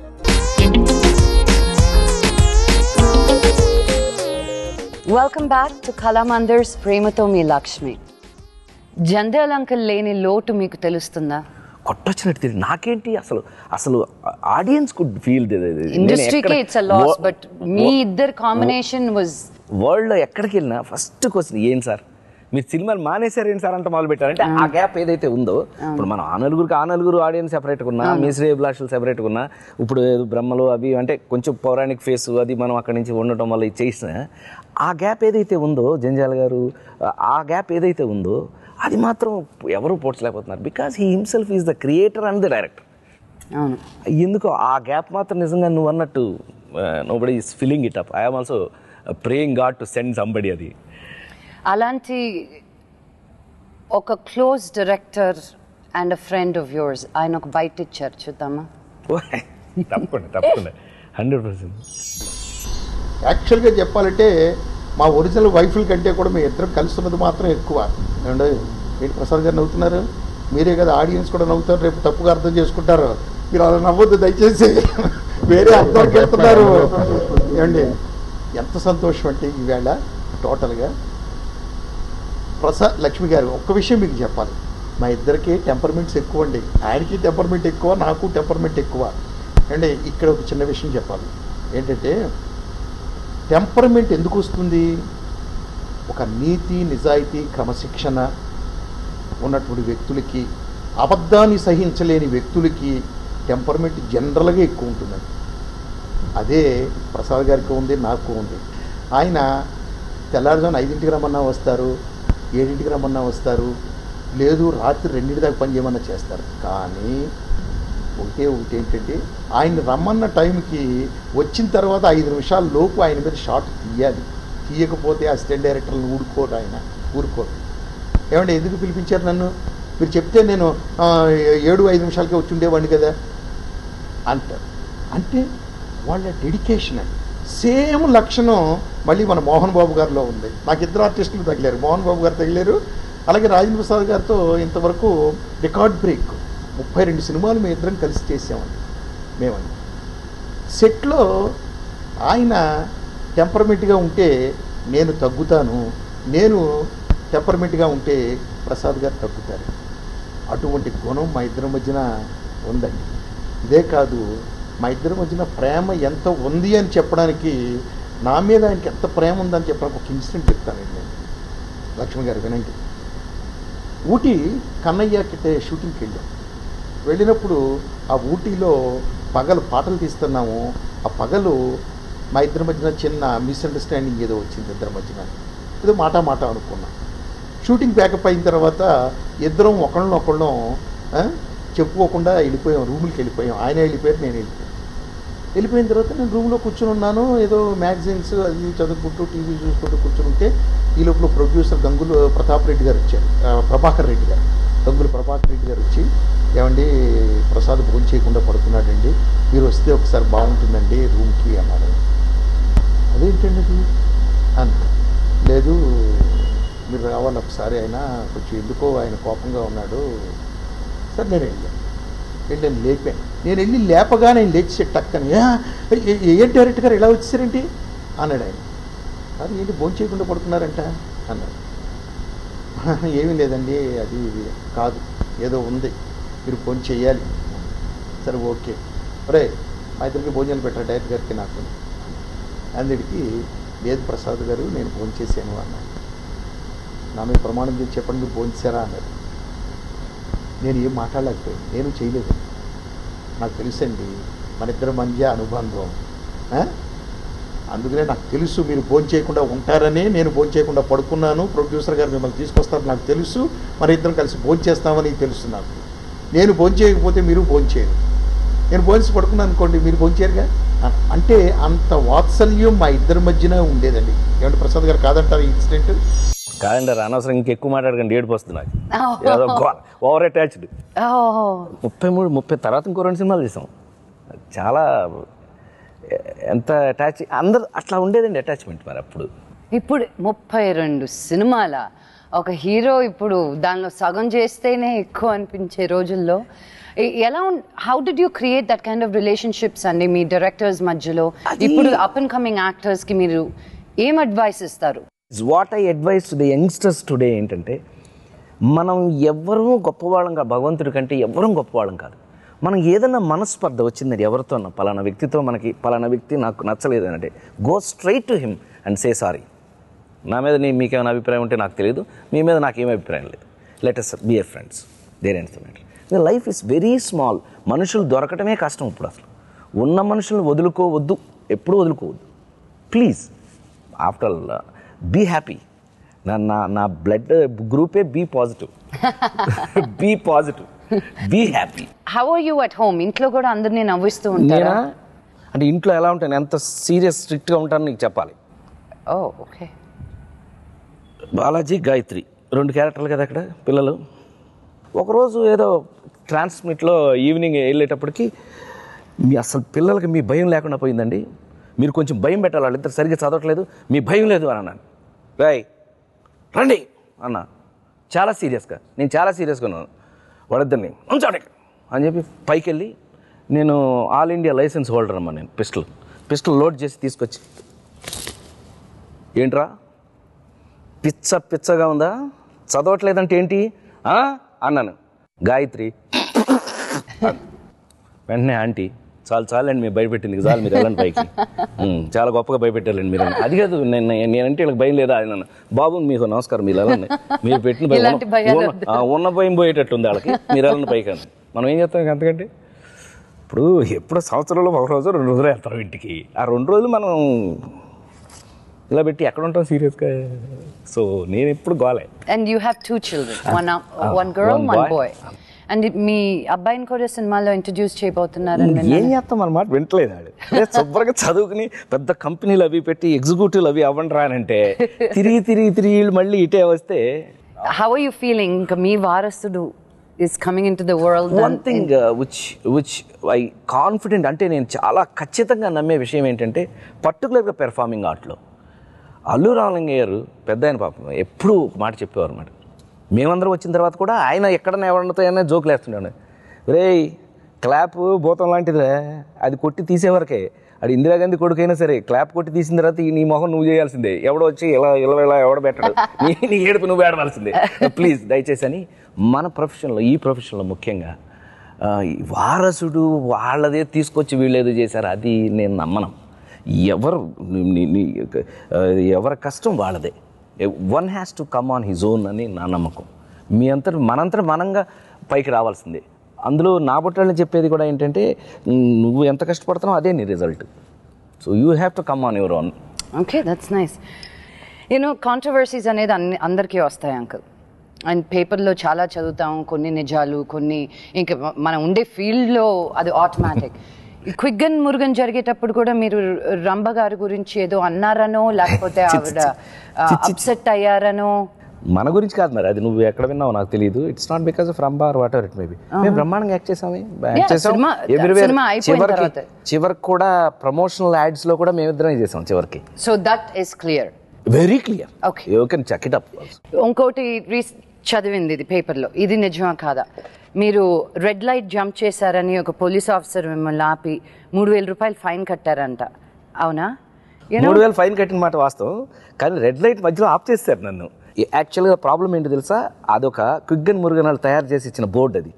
వెల్కమ్ బ్యాక్ టు కళామందిర్స్ ప్రేమతో మీ లక్ష్మి జంధ్యాల అంకుల్ లేని లోటు మీకు తెలుస్తుందా కొట్టొచ్చినట్టు తిరిగి నాకేంటి అసలు అసలు ఆడియన్స్ కుడ్ ఫీల్ ఇండస్ట్రీకి ఇట్స్ అ లాస్ బట్ మీ ఇద్దరు కాంబినేషన్ వాజ్ వరల్డ్లో ఎక్కడికి వెళ్ళినా ఫస్ట్ క్వశ్చన్ ఏం సార్ మీరు సినిమాలు మానేశారు ఏంటి సార్ అంటే మొదలు పెట్టారు అంటే ఆ గ్యాప్ ఏదైతే ఉందో ఇప్పుడు మనం ఆ నలుగురికి ఆ నలుగురు ఆడియన్స్ సెపరేట్గా ఉన్నా మీ శ్రీ అభిలాషులు సెపరేట్గా ఉన్నా ఇప్పుడు ఏదో బ్రహ్మలు అవి అంటే కొంచెం పౌరాణిక్ ఫేస్ అది మనం అక్కడి నుంచి ఉండటం వల్ల ఇది చేసిన ఆ గ్యాప్ ఏదైతే ఉందో జంజాల గారు ఆ గ్యాప్ ఏదైతే ఉందో అది మాత్రం ఎవరు పోడ్చలేకపోతున్నారు because he himself is the creator and the director అవును ఎందుకో ఆ గ్యాప్ మాత్రం నిజంగా నువ్వు అన్నట్టు nobody is feeling it up I'm also praying God to send somebody అది అలాంటి ఒక close director and a friend of yours ఆయన ఒక బయట ఇచ్చారు చూద్దామా తప్పకుండా తప్పకుండా హండ్రెడ్ పర్సెంట్ యాక్చువల్గా చెప్పాలంటే మా ఒరిజినల్ వైఫ్ల కంటే కూడా మీ ఇద్దరం కలిసి ఉన్నది మాత్రం ఎక్కువ ఏమండి ఏంటి ప్రసాద్ గారు నవ్వుతున్నారు మీరే కదా ఆడియన్స్ కూడా నవ్వుతారు రేపు తప్పుగా అర్థం చేసుకుంటారు మీరు అలా నవ్వద్దు దయచేసి వేరే అర్థంకి వెళ్తున్నారు ఏమండి ఎంత సంతోషం అంటే ఈవేళ టోటల్గా ప్రసాద్ లక్ష్మి గారు ఒక్క విషయం మీకు చెప్పాలి మా ఇద్దరికి టెంపర్మెంట్స్ ఎక్కువ అండి ఆయనకి టెంపర్మెంట్ ఎక్కువ నాకు టెంపర్మెంట్ ఎక్కువ అండి ఇక్కడ ఒక చిన్న విషయం చెప్పాలి ఏంటంటే టెంపర్మెంట్ ఎందుకు వస్తుంది ఒక నీతి నిజాయితీ క్రమశిక్షణ ఉన్నటువంటి వ్యక్తులకి అబద్ధాన్ని సహించలేని వ్యక్తులకి టెంపర్మెంట్ జనరల్గా ఎక్కువ ఉంటుందండి అదే ప్రసాద్ గారికి ఉంది నాకు ఉంది ఆయన తెల్లారుజామున ఐదింటికి రమ్మన్నా వస్తారు ఏడింటికి రమ్మన్నా వస్తారు లేదు రాత్రి రెండింటి దాకా పని చేయమన్నా చేస్తారు కానీ ఒకటే ఒకటి ఏంటంటే ఆయన రమ్మన్న టైంకి వచ్చిన తర్వాత ఐదు నిమిషాల లోపు ఆయన మీద షాట్ తీయాలి తీయకపోతే అసిస్టెంట్ డైరెక్టర్లను ఊరుకోరు ఆయన ఊరుకోరు ఏమంటే ఎందుకు పిలిపించారు నన్ను మీరు చెప్తే నేను ఆ, ఏడు ఐదు నిమిషాలకే వచ్చి ఉండేవాడిని కదా అంటారు అంటే వాళ్ళ డెడికేషన్ అండి సేమ్ లక్షణం మళ్ళీ మన మోహన్ బాబు గారిలో ఉంది నాకు ఇద్దరు ఆర్టిస్టులు తగిలారు మోహన్ బాబు గారు తగిలారు అలాగే రాజేంద్ర ప్రసాద్ గారితో ఇంతవరకు రికార్డ్ బ్రేక్ ముప్పై రెండు సినిమాలు మేము ఇద్దరం కలిసి చేసామండి మేమండి సెట్లో ఆయన టెంపర్మెంట్గా ఉంటే నేను తగ్గుతాను నేను టెంపర్మెంట్గా ఉంటే ప్రసాద్ గారు తగ్గుతారు అటువంటి గుణం మా ఇద్దరి మధ్యన ఉందండి ఇదే కాదు మా ఇద్దరి మధ్యన ప్రేమ ఎంత ఉంది అని చెప్పడానికి నా మీద ఆయనకి ఎంత ప్రేమ ఉందని చెప్పడానికి ఒక ఇన్సిడెంట్ చెప్తానండి నేను లక్ష్మి గారు వినండి ఊటీ కన్నయ్య కిట్టే షూటింగ్కి వెళ్ళాం వెళ్ళినప్పుడు ఆ ఊటీలో పగలు పాటలు తీస్తున్నాము ఆ పగలు మా ఇద్దరి మధ్యన చిన్న మిస్అండర్స్టాండింగ్ ఏదో వచ్చింది ఇద్దరి మధ్యన ఏదో మాట మాట అనుకున్నాం షూటింగ్ ప్యాకప్ అయిన తర్వాత ఇద్దరం ఒకళ్ళని ఒకళ్ళం ఆ, చెప్పుకోకుండా వెళ్ళిపోయాం రూములకి వెళ్ళిపోయాం ఆయన వెళ్ళిపోయారు నేను వెళ్ళిపోయాను వెళ్ళిపోయిన తర్వాత నేను రూమ్లో కూర్చుని ఉన్నాను ఏదో మ్యాగజైన్స్ అది చదువుకుంటూ టీవీ చూసుకుంటూ కూర్చుని ఉంటే ఈ లోపల ప్రొడ్యూసర్ గంగులు ప్రతాప్ రెడ్డి గారు వచ్చారు ఆ, ప్రభాకర్ రెడ్డి గారు గంగులు ప్రభాకర్ రెడ్డి గారు వచ్చి ఏమండి ప్రసాద్ భోజనం చేయకుండా పడుతున్నాడండి మీరు వస్తే ఒకసారి బాగుంటుందండి రూమ్కి అన్నారు అదేంటండి అది అన్న లేదు మీరు రావాలి ఒకసారి ఆయన కొంచెం ఎందుకో ఆయన కోపంగా ఉన్నాడు సార్ నేను వెళ్ళాను వెళ్ళాను లేపాను నేను వెళ్ళి లేపగానే ఆయన లేచి టక్కని "ఆ, ఏ- ఏ- ఏంటి డైరెక్టర్ గారు ఇలా వచ్చేసారేంటి అన్నాడు ఆయన అది ఏంటి భోజనం చేయకుండా పడుతున్నారంట అన్నాడు ఏమీ లేదండి అది ఇది కాదు ఏదో ఉంది మీరు ఫోన్ చేయాలి సరే ఓకే ఒరే మా ఇద్దరికి భోజనాలు పెట్టరా డైరెక్ట్ గారికి నాకు అందుడికి వేద్ ప్రసాద్ గారు నేను ఫోన్ చేశాను అన్నాడు నా మీద ప్రమాణం చేసి చెప్పండి మీరు ఫోన్ చేశారా అన్నాడు నేను ఏం మాట్లాడలేకపోయాను నేను చేయలేదు నాకు తెలుసండి మన ఇద్దరి మధ్య అనుబంధం ఆ? అందుకనే నాకు తెలుసు మీరు ఫోన్ చేయకుండా ఉంటారని నేను ఫోన్ చేయకుండా పడుకున్నాను ప్రొడ్యూసర్ గారు మిమ్మల్ని తీసుకొస్తారు నాకు తెలుసు మన ఇద్దరం కలిసి ఫోన్ చేస్తామని తెలుసు నాకు నేను ఫోన్ చేయకపోతే మీరు ఫోన్ చేయరు నేను ఫోన్ చేసి పడుకున్నాను అనుకోండి మీరు ఫోన్ చేయరుగా అ- అంటే అంత వాత్సల్యం మా ఇద్దరి మధ్యన ఉండేదండి ఏమంటే ప్రసాద్ గారు కాదంటారు ఈ ఇన్సిడెంట్ కాదండి రా, అనవసరం ఇంకెక్కువ మాట్లాడకండి ఏడుపు వస్తుంది నాకు ఏదో ఓవర్ అటాచ్డ్ ఓ ముప్పై మూడు ముప్పై తర్వాత ఇంకో రెండు సినిమాలు చేసాం చాలా ఎ- ఎంత అటాచ్ అందరు అట్లా ఉండేదండి అటాచ్మెంట్ మరి అప్పుడు ఇప్పుడు ముప్పై రెండు సినిమాల ఒక హీరో ఇప్పుడు దానిలో సగం చేస్తేనే ఎక్కువ అనిపించే రోజుల్లో ఎ- ఎలా how did you create that kind of relationships అండి మీ డైరెక్టర్స్ మధ్యలో ఇప్పుడు అప్ అండ్ కమింగ్ యాక్టర్స్ కి మీరు ఏం అడ్వైస్ ఇస్తారు what I advice to the youngsters today ఏంటంటే మనం ఎవ్వరూ గొప్పవాళ్ళం కాదు భగవంతుడి కంటే ఎవ్వరూ గొప్పవాళ్ళం కాదు మనం ఏదైనా మనస్పర్ధ వచ్చిందండి ఎవరితో పలానా వ్యక్తితో మనకి పలానా వ్యక్తి నాకు నచ్చలేదు అంటే go straight to him and say sorry నా మీద నీ మీకేమైనా అభిప్రాయం ఉంటే నాకు తెలియదు మీ మీద నాకేం అభిప్రాయం లేదు let us be a friends there ends matter life is very small మనుషులు దొరకటమే కష్టం ఇప్పుడు అసలు ఉన్న మనుషులను వదులుకోవద్దు ఎప్పుడూ వదులుకోవద్దు please after all be happy నా నా నా బ్లడ్ గ్రూపే be positive be positive be happy how are you at home ఇంట్లో కూడా అందరినీ నవ్విస్తూ ఉంటారా నేనా అంటే ఇంట్లో ఎలా ఉంటాను ఎంత సీరియస్ స్ట్రిక్ట్గా ఉంటానో నీకు చెప్పాలి ఓ ఓకే బాలాజీ గాయత్రి రెండు క్యారెక్టర్లు కదా అక్కడ పిల్లలు ఒకరోజు ఏదో ట్రాన్స్మిట్లో ఈవినింగ్ వెళ్ళేటప్పటికి మీ అసలు పిల్లలకి మీ భయం లేకుండా పోయిందండి మీరు కొంచెం భయం పెట్టాలి వాళ్ళిద్దరు సరిగ్గా చదవట్లేదు మీ భయం లేదు అని అన్నాను రాయ్ రండి అన్న చాలా సీరియస్గా నేను చాలా సీరియస్గా ఉన్నాను వాళ్ళిద్దరిని ఉంచండి అని చెప్పి పైకి వెళ్ళి నేను ఆల్ ఇండియా లైసెన్స్ హోల్డర్ అమ్మా నేను పిస్టల్ పిస్టల్ లోడ్ చేసి తీసుకొచ్చి ఏంట్రా పిచ్చ పిచ్చగా ఉందా చదవట్లేదంటే ఏంటి ఆ? అన్నాను గాయత్రి వెంటనే ఆంటీ చాలు చాలండి మీరు భయపెట్టింది చాలు మీరు వెళ్ళండి పైకి ఉమ్, చాలా గొప్పగా భయపెట్టారండి మీరు అది కాదు నేను నేనంటే వీళ్ళకి భయం లేదా అన్నాను బాబు మీకు నమస్కారం మీరు వెళ్ళండి మీరు పెట్టిన భయం ఇలాంటి భయాలు ఉన్న- వద్దు. ఆ, ఉన్న భయం పోయేటట్టుంది వాళ్ళకి మీరు వెళ్ళండి పైకి అని మనం ఏం చేస్తాం అంతకంటే ఇప్పుడు ఎప్పుడు సంవత్సరంలో ఒక రోజు రెండు రోజులు వెళ్తాం ఇంటికి ఆ రెండు రోజులు మనం ఇలా పెట్టి ఎక్కడ ఉంటాం సీరియస్గా సో నేను ఎప్పుడు గోలే and you have two children one one girl one one boy. Boy and మీ అబ్బాయిని కూడా సినిమాలో ఇంట్రడ్యూస్ చేయబోతున్నారని ఏం విన్నాను చేస్తాం అన్నమాట వింటలేదు ఆడు అదే శుభ్రంగా చదువుకుని పెద్ద కంపెనీలు అవి పెట్టి ఎగ్జిక్యూటివ్లు అవి అవ్వండి రానంటే తిరిగి తిరిగి తిరిగి వీళ్ళు మళ్ళీ ఇటే వస్తే హౌ ఆర్ యూ ఫీలింగ్ ఇంకా మీ వారసుడు is coming into the world one thing which which I confident అంటే నేను చాలా ఖచ్చితంగా నమ్మే విషయం ఏంటంటే పర్టికులర్గా పెర్ఫార్మింగ్ ఆర్ట్లో అల్లు రామలింగయ్య గారు పెద్ద ఆయన పాపం ఎప్పుడూ ఒక మాట చెప్పేవారు అన్నమాట మేమందరం వచ్చిన తర్వాత కూడా ఆయన ఎక్కడన్నా ఎవరితో అయినా జోకులు వేస్తుండే రేయ్ క్లాప్ భూతం లాంటిదిరా అది కొట్టి తీసేవరకే అది ఇందిరాగాంధీ కొడుకైనా సరే క్లాప్ కొట్టి తీసిన తర్వాత ఈ నీ మొహం నువ్వు చేయాల్సిందే ఎవడో వచ్చి ఇలా ఇలా ఇలా ఎవడ పెట్టడు నీ నీ ఏడుపు నువ్వు ఏడవలసిందే ప్లీజ్ దయచేసి అని మన ప్రొఫెషన్లో ఈ ప్రొఫెషన్లో ముఖ్యంగా ఆ, ఈ వారసుడు వాళ్ళదే తీసుకొచ్చి వీళ్ళు ఏదో చేశారు అది నేను నమ్మను ఎవరు నీ- నీ- నీ ఆ, ఎవరి కష్టం వాళ్ళదే one has to come on his own అని నా నమ్మకం మీ అంతట మనంతట మనంగా పైకి రావాల్సిందే అందులో నా బుట్టాలని చెప్పేది కూడా ఏంటంటే నువ్వు ఎంత కష్టపడుతున్నావు అదే నీ result so you have to come on your own okay that's nice you know controversies అనేది అన్ని అందరికీ వస్తాయి అంకుల్ అండ్ పేపర్లో చాలా చదువుతాం కొన్ని నిజాలు కొన్ని ఇంకా మనం ఉండే ఫీల్డ్లో అది ఆటోమేటిక్ క్విగ్గన్ మురుగన్ జరిగేటప్పుడు కూడా మీరు రంభ గారి గురించి ఏదో అన్నారనో లేకపోతే ఆవిడ అప్సెట్ అయ్యారనో మన గురించి కాదు మరి అది నువ్వు ఎక్కడ విన్నావు నాకు తెలియదు it's not because of Rambha or whatever it maybe మేము బ్రహ్మాండంగా యాక్ట్ చేసామే Yeah, యాక్ట్ చేసాం సినిమా- Everywhere. సినిమా అయిపోయిన చివరికి తర్వాత. చివరికి కూడా ప్రమోషనల్ యాడ్స్ లో కూడా మేమిద్దరం చేసాం చివరికి so that is clear very clear Okay. You can check it up ఇంకోటి రీస్ చదివింది ఇది పేపర్లో ఇది నిజమా కాదా మీరు రెడ్ లైట్ జంప్ చేశారని ఒక పోలీస్ ఆఫీసర్ మిమ్మల్ని ఆపి మూడు వేల రూపాయలు ఫైన్ కట్టారంట అవునా You know, మూడు వేలు ఫైన్ కట్టిన మాట వాస్తవం కానీ రెడ్ లైట్ మధ్యలో ఆఫ్ చేస్తారు నన్ను యాక్చువల్గా ప్రాబ్లం ఏంటో తెలుసా అదొక క్విగ్గన్ మురుగనాలు తయారు చేసి ఇచ్చిన బోర్డు అది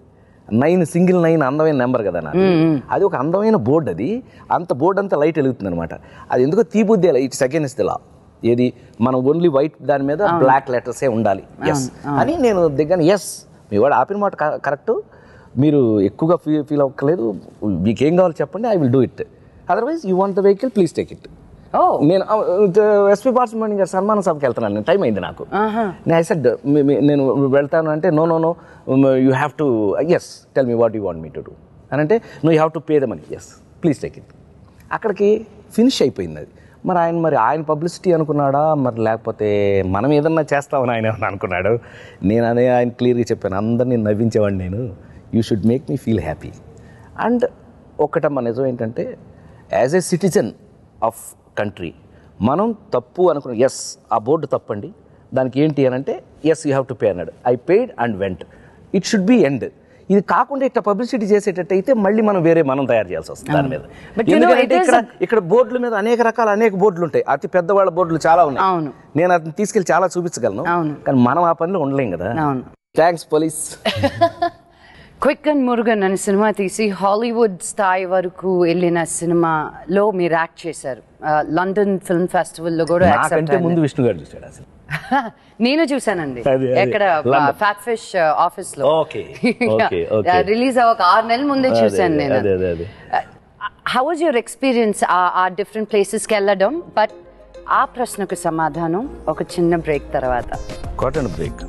నైన్ సింగిల్ నైన్ అందమైన నెంబర్ కదా నాకు అది ఒక అందమైన బోర్డు అది అంత బోర్డు అంతా లైట్ వెలుగుతుంది అనమాట అది ఎందుకో తీబుద్ధి ఇట్ సెకండ్ ఇస్ లా ఏది మనం ఓన్లీ వైట్ దాని మీద బ్లాక్ లెటర్సే ఉండాలి ఎస్ అని నేను దగ్గర ఎస్ మీ వాడు ఆపిన మాట కరెక్ట్ మీరు ఎక్కువగా ఫీల్ ఫీల్ అవ్వట్లేదు మీకు ఏం కావాలో చెప్పండి I will do it otherwise you want the vehicle please take it oh నేను ఎస్పీ బాలసుబ్రహ్మణ్యం గారు సన్మాన సభకి వెళ్తున్నాను నేను టైం అయింది నాకు నేను ఐ సెడ్ నేను వెళ్తాను అంటే no no no you have to yes tell me what you want me to do అని అంటే no you have to pay the money yes please take it అక్కడికి ఫినిష్ అయిపోయింది అది మరి ఆయన మరి ఆయన పబ్లిసిటీ అనుకున్నాడా మరి లేకపోతే మనం ఏదన్నా చేస్తామని ఆయన ఏమన్నా అనుకున్నాడు నేను అదే ఆయన క్లియర్గా చెప్పాను అందరినీ నవ్వించేవాడిని నేను you should make me feel happy and ఒకటమ్మ నిజం ఏంటంటే as a citizen of country మనం తప్పు అనుకున్న ఎస్ ఆ బోర్డు తప్పండి దానికి ఏంటి అని అంటే yes you have to pay అన్నాడు I paid and went it should be end ఇది కాకుండా ఇట్లా పబ్లిసిటీ చేసేటట్టయితే మళ్ళీ మనం వేరే మనం తయారు చేయాల్సి వస్తుంది దాని మీద But you know, ఎందుకంటే it is ఇక్కడ a- ఇక్కడ బోర్డుల మీద అనేక రకాల అనేక బోర్డులు ఉంటాయి అతి పెద్దవాళ్ళ బోర్డులు చాలా ఉన్నాయి అవును. నేను అతను తీసుకెళ్ళి చాలా చూపించగలను అవును. కానీ మనం ఆ పనిలో ఉండలేం కదా అవును. Thanks police quick and Murugan అనే సినిమా తీసి హాలీవుడ్ స్థాయి వరకు వెళ్ళిన సినిమాలో మీరు యాక్ట్ చేశారు లండన్ ఫిల్మ్ ఫెస్టివల్లో కూడా accept నాకంటే అయింది. ముందు విష్ణు గారు చూశాడు అసలు నేను చూసానండి అదే, అదే. ఎక్కడ London. ఫ్యాట్ ఫిష్ ఆఫీస్ లో Okay, okay, okay. రిలీజ్ అవ్వక ఆరు నెలల ముందే అదే, చూసాను అదే, నేను అదే, అదే, అదే. How was your experience uh different ప్లేసెస్కి వెళ్ళడం బట్ ఆ ప్రశ్నకు సమాధానం ఒక చిన్న బ్రేక్ తర్వాత cotton break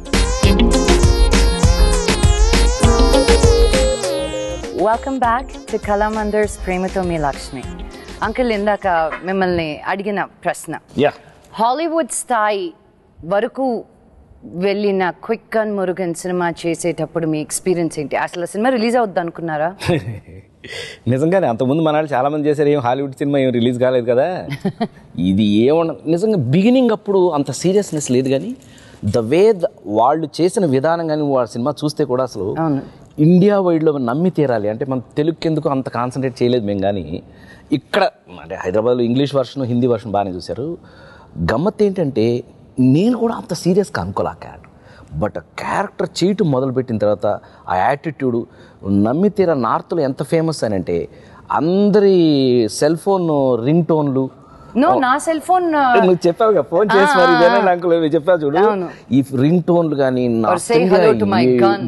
welcome back to Kalamandirs ప్రేమతో మీ లక్ష్మి అంకుల్ ఇందాక మిమ్మల్ని అడిగిన ప్రశ్న యా హాలీవుడ్ స్థాయి వరకు వెళ్ళిన క్విక్ అండ్ మురుగన్ సినిమా చేసేటప్పుడు మీ ఎక్స్పీరియన్స్ ఏంటి అసలు ఆ సినిమా రిలీజ్ అవుద్ది అనుకున్నారా నిజంగానే అంతకుముందు మన వాళ్ళు చాలా మంది చేశారు ఏం హాలీవుడ్ సినిమా ఏం రిలీజ్ కాలేదు కదా ఇది ఏమన్నా నిజంగా బిగినింగ్ అప్పుడు అంత సీరియస్నెస్ లేదు కానీ ద వే వాళ్ళు చేసిన విధానం కానీ వాళ్ళ సినిమా చూస్తే కూడా అసలు అవును. ఇండియా వైడ్లో నమ్మి తీరాలి అంటే మన తెలుగుకి ఎందుకు అంత కాన్సన్ట్రేట్ చేయలేదు మేము కానీ ఇక్కడ అంటే హైదరాబాద్లో ఇంగ్లీష్ వర్షన్ హిందీ వర్షన్ బాగానే చూశారు గమ్మత్ ఏంటంటే నేను కూడా అంత సీరియస్గా అనుకోలే ఆ క్యారెక్టర్ బట్ ఆ క్యారెక్టర్ చేయటం మొదలుపెట్టిన తర్వాత ఆ యాటిట్యూడ్ నమ్మి తీరా నార్త్లో ఎంత ఫేమస్ అని అంటే అందరి సెల్ ఫోన్ రింగ్ టోన్లు నో నా సెల్ ఫోన్ నువ్వు చెప్పావు ఫోన్ చేసి మరి ఇదేనా నాకు నువ్వు చెప్పావు చూడు అవును. ఈ రింగ్ టోన్లు కానీ Or say hello to my gun.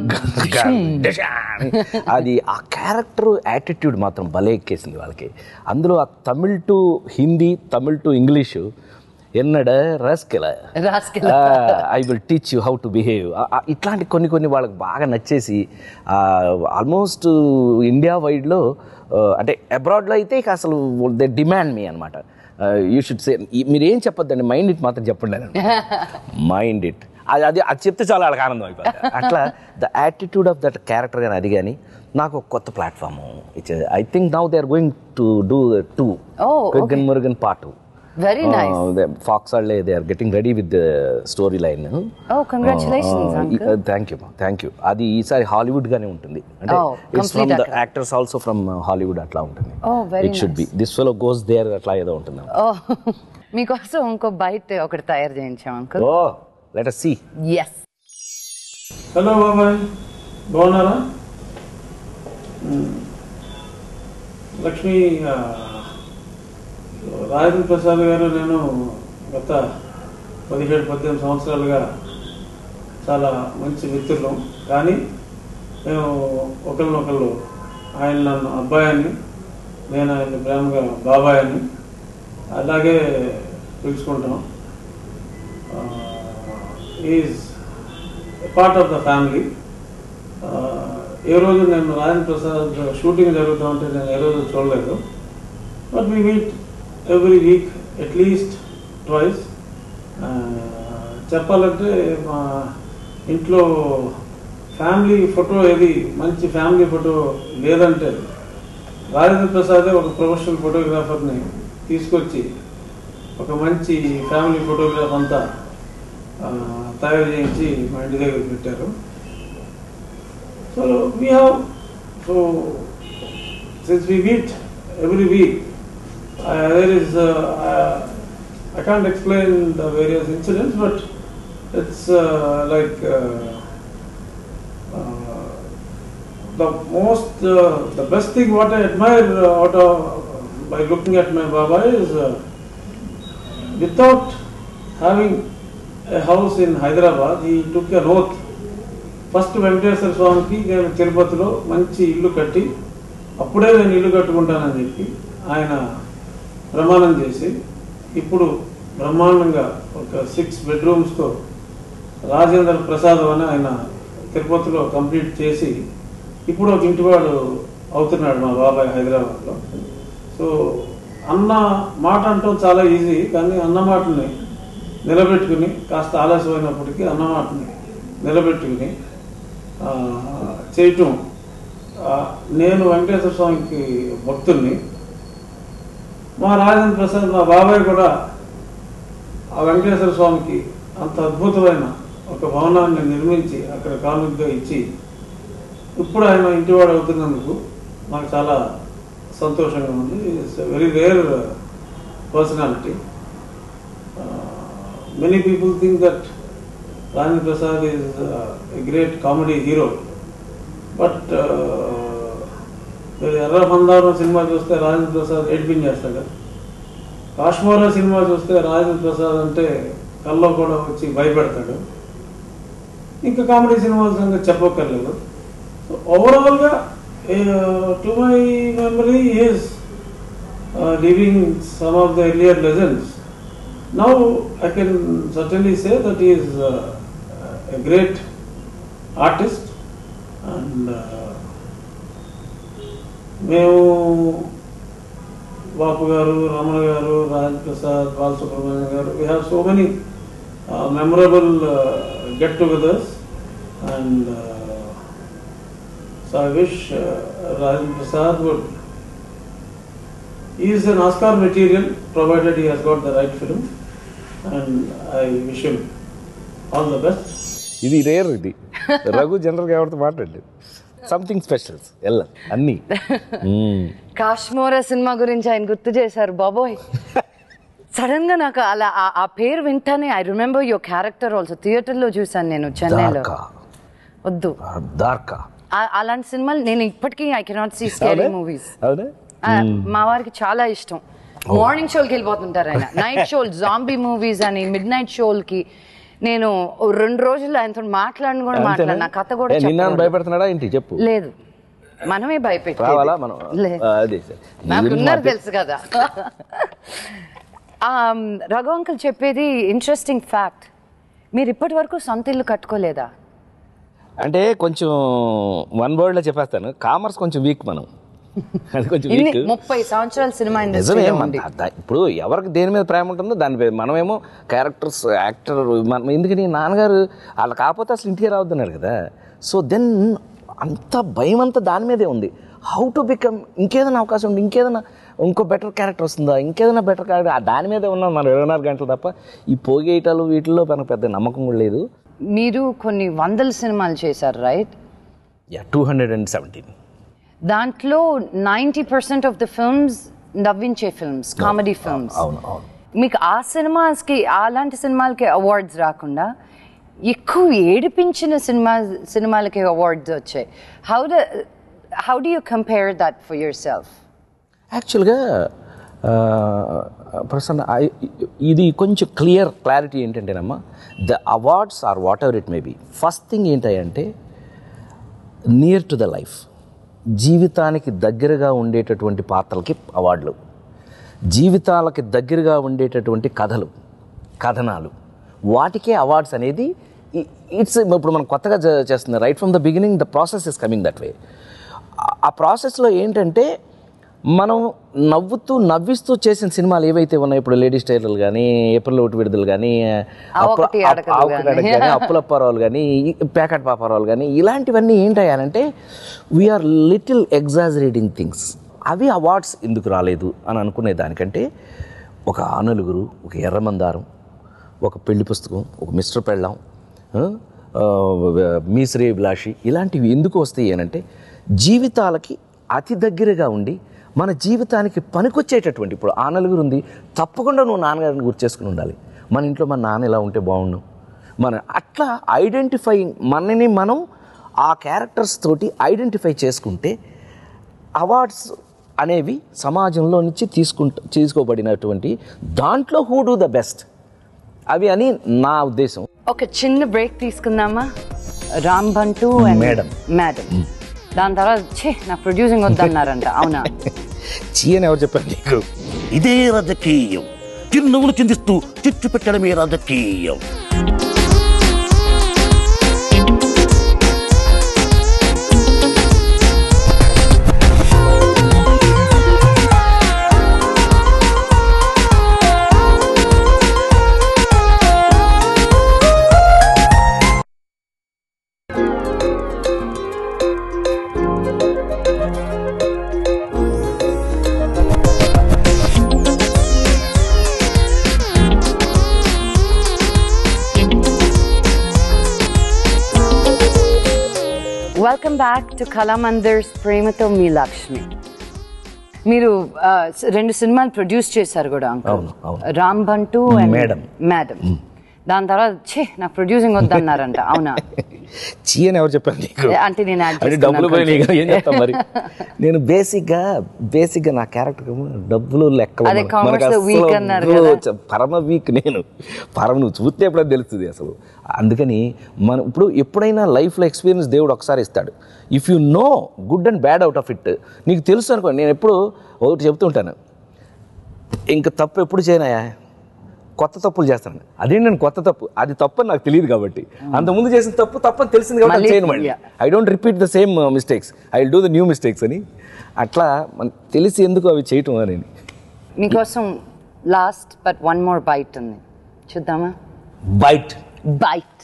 అది ఆ క్యారెక్టర్ యాటిట్యూడ్ మాత్రం భలే ఎక్కేసింది వాళ్ళకి అందులో ఆ Tamil to Hindi Tamil to English ఎన్నడ rascal Rascal. I will teach you how to behave ఇట్లాంటి కొన్ని కొన్ని వాళ్ళకి బాగా నచ్చేసి ఆల్మోస్ట్ ఇండియా వైడ్లో అంటే అబ్రాడ్లో అయితే ఇక అసలు దే డిమాండ్ మీ అనమాట యూ షుడ్ సే మీరు ఏం చెప్పొద్దండి మైండ్ ఇట్ మాత్రం చెప్పండి మైండ్ ఇట్ అది అది అది చెప్తే చాలా వాళ్ళకి ఆనందం అయిపోతుంది అట్లా the attitude of that character కానీ అది కానీ నాకు ఒక కొత్త platform I think now they are going to do too Oh, quick gun Murugan part very nice folks వాళ్ళే they are getting ready with story line oh congratulations uncle thank you thank you అది ఈసారి Hollywood గానే ఉంటుంది అంటే Oh, it's from complete the actors also from Hollywood అట్లా ఉంటుంది Oh, very it should be this fellow goes there అట్లా ఏదో ఉంటుంది ఓ మీకోసం ఇంకో బయట ఒకటి తయారు చేయించాం uncle oh let us see yes hello బాబాయ్ బాగున్నారా మ్మ్. లక్ష్మి ఆ, రాజేంద్ర ప్రసాద్ గారు నేను గత పదిహేడు పద్దెనిమిది సంవత్సరాలుగా చాలా మంచి మిత్రులం కానీ మేము ఒకరినొకరు ఆయన నన్ను అబ్బాయి అని నేను ఆయన ప్రేమగా బాబాయ్ అని అలాగే పిలుచుకుంటాం is part of the family ఏ రోజు నేను రాజేంద్ర ప్రసాద్ షూటింగ్ జరుగుతూ ఉంటే నేను ఏ రోజు చూడలేదు but we meet every week at least twice చెప్పాలంటే మా ఇంట్లో ఫ్యామిలీ ఫోటో ఏది మంచి ఫ్యామిలీ ఫోటో లేదంటే రాజేంద్ర ప్రసాదే ఒక ప్రొఫెషనల్ ఫోటోగ్రాఫర్ని తీసుకొచ్చి ఒక మంచి ఫ్యామిలీ ఫోటోగ్రాఫ్ అంతా ఆ, తయారు చేయించి మా ఇంటి దగ్గర పెట్టారు so we have so since we meet every week there is I can't explain the various incidents but it's like the most, uh, the best thing what I admire uh, out of, by looking at my Baba is uh, without having a house in Hyderabad, he took an oath. First Venkateswara స్వామికి నేను తిరుపతిలో మంచి ఇల్లు కట్టి అప్పుడే నేను ఇల్లు కట్టుకుంటానని చెప్పి ఆయన ప్రమాణం చేసి ఇప్పుడు బ్రహ్మాండంగా ఒక సిక్స్ బెడ్రూమ్స్తో రాజేంద్ర ప్రసాదం అని ఆయన తిరుపతిలో కంప్లీట్ చేసి ఇప్పుడు ఒక ఇంటివాడు అవుతున్నాడు మా బాబాయ్ హైదరాబాద్లో సో అన్న మాట అంటాం చాలా ఈజీ కానీ అన్న మాటని నిలబెట్టుకుని కాస్త ఆలస్యమైనప్పటికీ అన్న మాటని నిలబెట్టుకుని ఆ, చేయటం ఆ, నేను వెంకటేశ్వర స్వామికి భక్తుల్ని మా రాజేంద్ర ప్రసాద్ మా బాబాయ్ కూడా ఆ వెంకటేశ్వర స్వామికి అంత అద్భుతమైన ఒక భవనాన్ని నిర్మించి అక్కడ కానుకగా ఇచ్చి ఇప్పుడు ఆయన ఇంటివాడు అవుతున్నందుకు నాకు చాలా సంతోషంగా ఉంది it's very rare personality many people think that Rajendra Prasad is a great comedy hero but మీరు ఎర్ర మందారం సినిమా చూస్తే రాజేంద్ర ప్రసాద్ ఏడిపించేస్తాడు కాశ్మీర సినిమా చూస్తే రాజేంద్ర ప్రసాద్ అంటే కల్లో కూడా వచ్చి భయపెడతాడు ఇంకా కామెడీ సినిమాల సంగతి చెప్పక్కర్లేదు సో ఓవరాల్గా to my memory is living some of the earlier legends now I can certainly say that is a great artist and మేము Bapu garu Ramana garu Raj Prasad Balasubrahmanyam garu we have so many memorable get togethers and so I wish Rajendra Prasad would he is an Oscar material provided he has got the right film and I wish him all the best. ఇది rare ఇది రఘు జనరల్గా ఎవరితో మాట్లాడలేదు something specials ఎల్ల అన్నీ మ్మ్. కాశ్మోర cinema గురించి ఆయన గుర్తు చేశారు బాబోయ్ సడన్ గా నాకు అలా ఆ- ఆ పేరు వింటానే I remember your character also theatre లో చూసాను నేను చెన్నైలో దార్కా వద్దు దార్కా ఆ- అలాంటి సినిమాలు నేను ఇప్పటికీ ఐ కెనాట్ సీ స్కేరీ అవునా? మూవీస్ అవునా మా వారికి చాలా ఇష్టం మార్నింగ్ షోలకి వెళ్ళిపోతుంటారు ఆయన నైట్ షోల్ జాంబీ మూవీస్ అని మిడ్ నైట్ షోలకి నేను ఓ రెండు రోజులు ఆయనతో మాట్లాడిన కూడా అంతేనా? మాట్లాడిన కథ కూడా ఏ, నిన్న చెప్పకూడదు. భయపెడుతున్నాడా ఏంటి చెప్పు లేదు మనమే భయపెట్టి రావాలా మనం ఆ, అదే సార్ నీ నాకు గురించి ఉన్నారు మాట్లా- తెలుసు కదా ఆమ్, రఘు అంకుల్ చెప్పేది ఇంట్రెస్టింగ్ ఫ్యాక్ట్ మీరు ఇప్పటి వరకు సొంత ఇల్లు కట్టుకోలేదా అంటే కొంచెం వన్ వర్డ్లో చెప్పేస్తాను కామర్స్ కొంచెం వీక్ మనం అది కొంచెం ఇన్ని వీక్ ముప్పై సంవత్సరాల సినిమా నిజమే ఇండస్ట్రీలో మన- ఉంది ద- ఇప్పుడు ఎవరికి దేని మీద ప్రేమ ఉంటుందో దాని మీద మనమేమో క్యారెక్టర్స్ యాక్టర్ మన ఎందుకని నాన్నగారు వాళ్ళు కాకపోతే అసలు ఇంటికి రావద్దన్నారు కదా సో దెన్ అంత భయం అంతా దాని మీదే ఉంది హౌ టు బికమ్ ఇంకేదైనా అవకాశం ఉంది ఇంకేదైనా ఇంకో బెటర్ క్యారెక్టర్ వస్తుందా ఇంకేదైనా బెటర్ క్యారెక్టర్ ఆ దాని మీదే ఉన్నాం మనం ఇరవై నాలుగు గంటలు తప్ప ఈ పోగేయటాలు వీటిల్లో మనకు పెద్ద నమ్మకం కూడా లేదు మీరు కొన్ని వందల సినిమాలు చేశారు right yeah two hundred and seventeen దాంట్లో ninety percent of the films నవ్వించే ఫిల్మ్స్ కామెడీ ఫిల్మ్స్ అవును అవును మీకు ఆ సినిమాస్కి అలాంటి సినిమాలకి అవార్డ్స్ రాకుండా ఎక్కువ ఏడిపించిన సినిమా సినిమాలకి అవార్డ్స్ వచ్చాయి how the how do you compare that for yourself యాక్చువల్గా ప్రసన్న ఐ- ఇది కొంచెం క్లియర్ క్లారిటీ ఏంటంటేనమ్మా the awards are whatever it may be first thing ఏంటంటే నియర్ టు ద లైఫ్ జీవితానికి దగ్గరగా ఉండేటటువంటి పాత్రలకి అవార్డులు జీవితాలకి దగ్గరగా ఉండేటటువంటి కథలు కథనాలు వాటికే అవార్డ్స్ అనేది ఇట్స్ ఇప్పుడు మనం కొత్తగా చే- చేస్తుంది right from the beginning the process is coming that way ఆ ప్రాసెస్లో ఏంటంటే మనం నవ్వుతూ నవ్విస్తూ చేసిన సినిమాలు ఏవైతే ఉన్నాయో ఇప్పుడు లేడీస్ టైలర్లు కానీ ఏప్రిల్ ఒకటి విడుదల కానీ ఆ ఒకటి అడగదు గానీ. కానీ అప్పులప్పారావులు కానీ ప్యాకెట్ పాపారావులు కానీ ఇలాంటివన్నీ ఏంటయ్యానంటే వీఆర్ లిటిల్ ఎగ్జాజరేటింగ్ థింగ్స్ అవి అవార్డ్స్ ఎందుకు రాలేదు అని అనుకునే దానికంటే ఒక ఆనలుగురు ఒక ఎర్రమందారం ఒక పెళ్లి పుస్తకం ఒక మిస్టర్ పెళ్ళాం ఆ, ఆ, మీసరే విలాషి ఇలాంటివి ఎందుకు వస్తాయి అనంటే జీవితాలకి అతి దగ్గరగా ఉండి మన జీవితానికి పనికొచ్చేటటువంటి ఇప్పుడు ఆ నలుగురు ఉంది తప్పకుండా నువ్వు నాన్నగారిని గుర్తు చేసుకుని ఉండాలి మన ఇంట్లో మన నాన్న ఇలా ఉంటే బాగుండు మన అట్లా ఐడెంటిఫైయింగ్ మనని మనం ఆ క్యారెక్టర్స్ తోటి ఐడెంటిఫై చేసుకుంటే అవార్డ్స్ అనేవి సమాజంలో నుంచి తీసుకుంట తీసుకోబడినటువంటి దాంట్లో హూ డూ ద బెస్ట్ అవి అని నా ఉద్దేశం ఒక చిన్న బ్రేక్ తీసుకుందామా రామ్ బంటు and Madam. మేడం దాని తర్వాత ఛే నా ప్రొడ్యూసింగ్ వద్దన్నారంట అవునా చీ అని ఎవరు చెప్పారు నీకు ఇదే రాజకీయం చిరునవ్వులు చిందిస్తూ చిచ్చు పెట్టడమే రాజకీయం వెల్కమ్ బ్యాక్ టు కళామందిర్స్ ప్రేమతో మీ లక్ష్మి మీరు ఆ, స- రెండు సినిమాలు ప్రొడ్యూస్ చేశారు కూడా అంకుల్ అవును, అవును. రామ్ బంటు and Madam. మేడం దాని తర్వాత ఛే నా ప్రొడ్యూసింగ్ వద్దన్నారంట అవునా చీ అని ఎవరు చెప్పారు నీకు అంటే నేను యాడ్ అంటే డబ్బులు పోయి నీకు ఏం చెప్తాం మరి నేను బేసిక్గా బేసిక్గా నా క్యారెక్టర్ డబ్బులు లెక్కలు అదే మనకు- commerce మనకు లో weak అస్సలు అన్నారు వద్దు. కదా. చ- పరమ వీక్ నేను పరమ నువ్వు చూస్తే ఎప్పుడైనా తెలుస్తుంది అసలు అందుకని మనం ఇప్పుడు ఎప్పుడైనా లైఫ్లో ఎక్స్పీరియన్స్ దేవుడు ఒకసారి ఇస్తాడు if you know good and bad out of it నీకు తెలుసు అనుకో నేను ఎప్పుడు ఒకటి చెప్తుంటాను ఇంకా తప్పు ఎప్పుడు చేయనాయా కొత్త తప్పులు చేస్తాను అదే నేను కొత్త తప్పు అది తప్పు అని నాకు తెలియదు కాబట్టి అంతకుముందు చేసిన తప్పు తప్పని తెలిసింది కాబట్టి మళ్ళీ- అది చేయను మళ్ళీ yeah. I don't repeat the same mistakes I will do the new mistakes అని అట్లా మనకు తెలిసి ఎందుకు అవి చేయటం అని మీకోసం last but one more bite ఉంది చూద్దామా బైట్ బైట్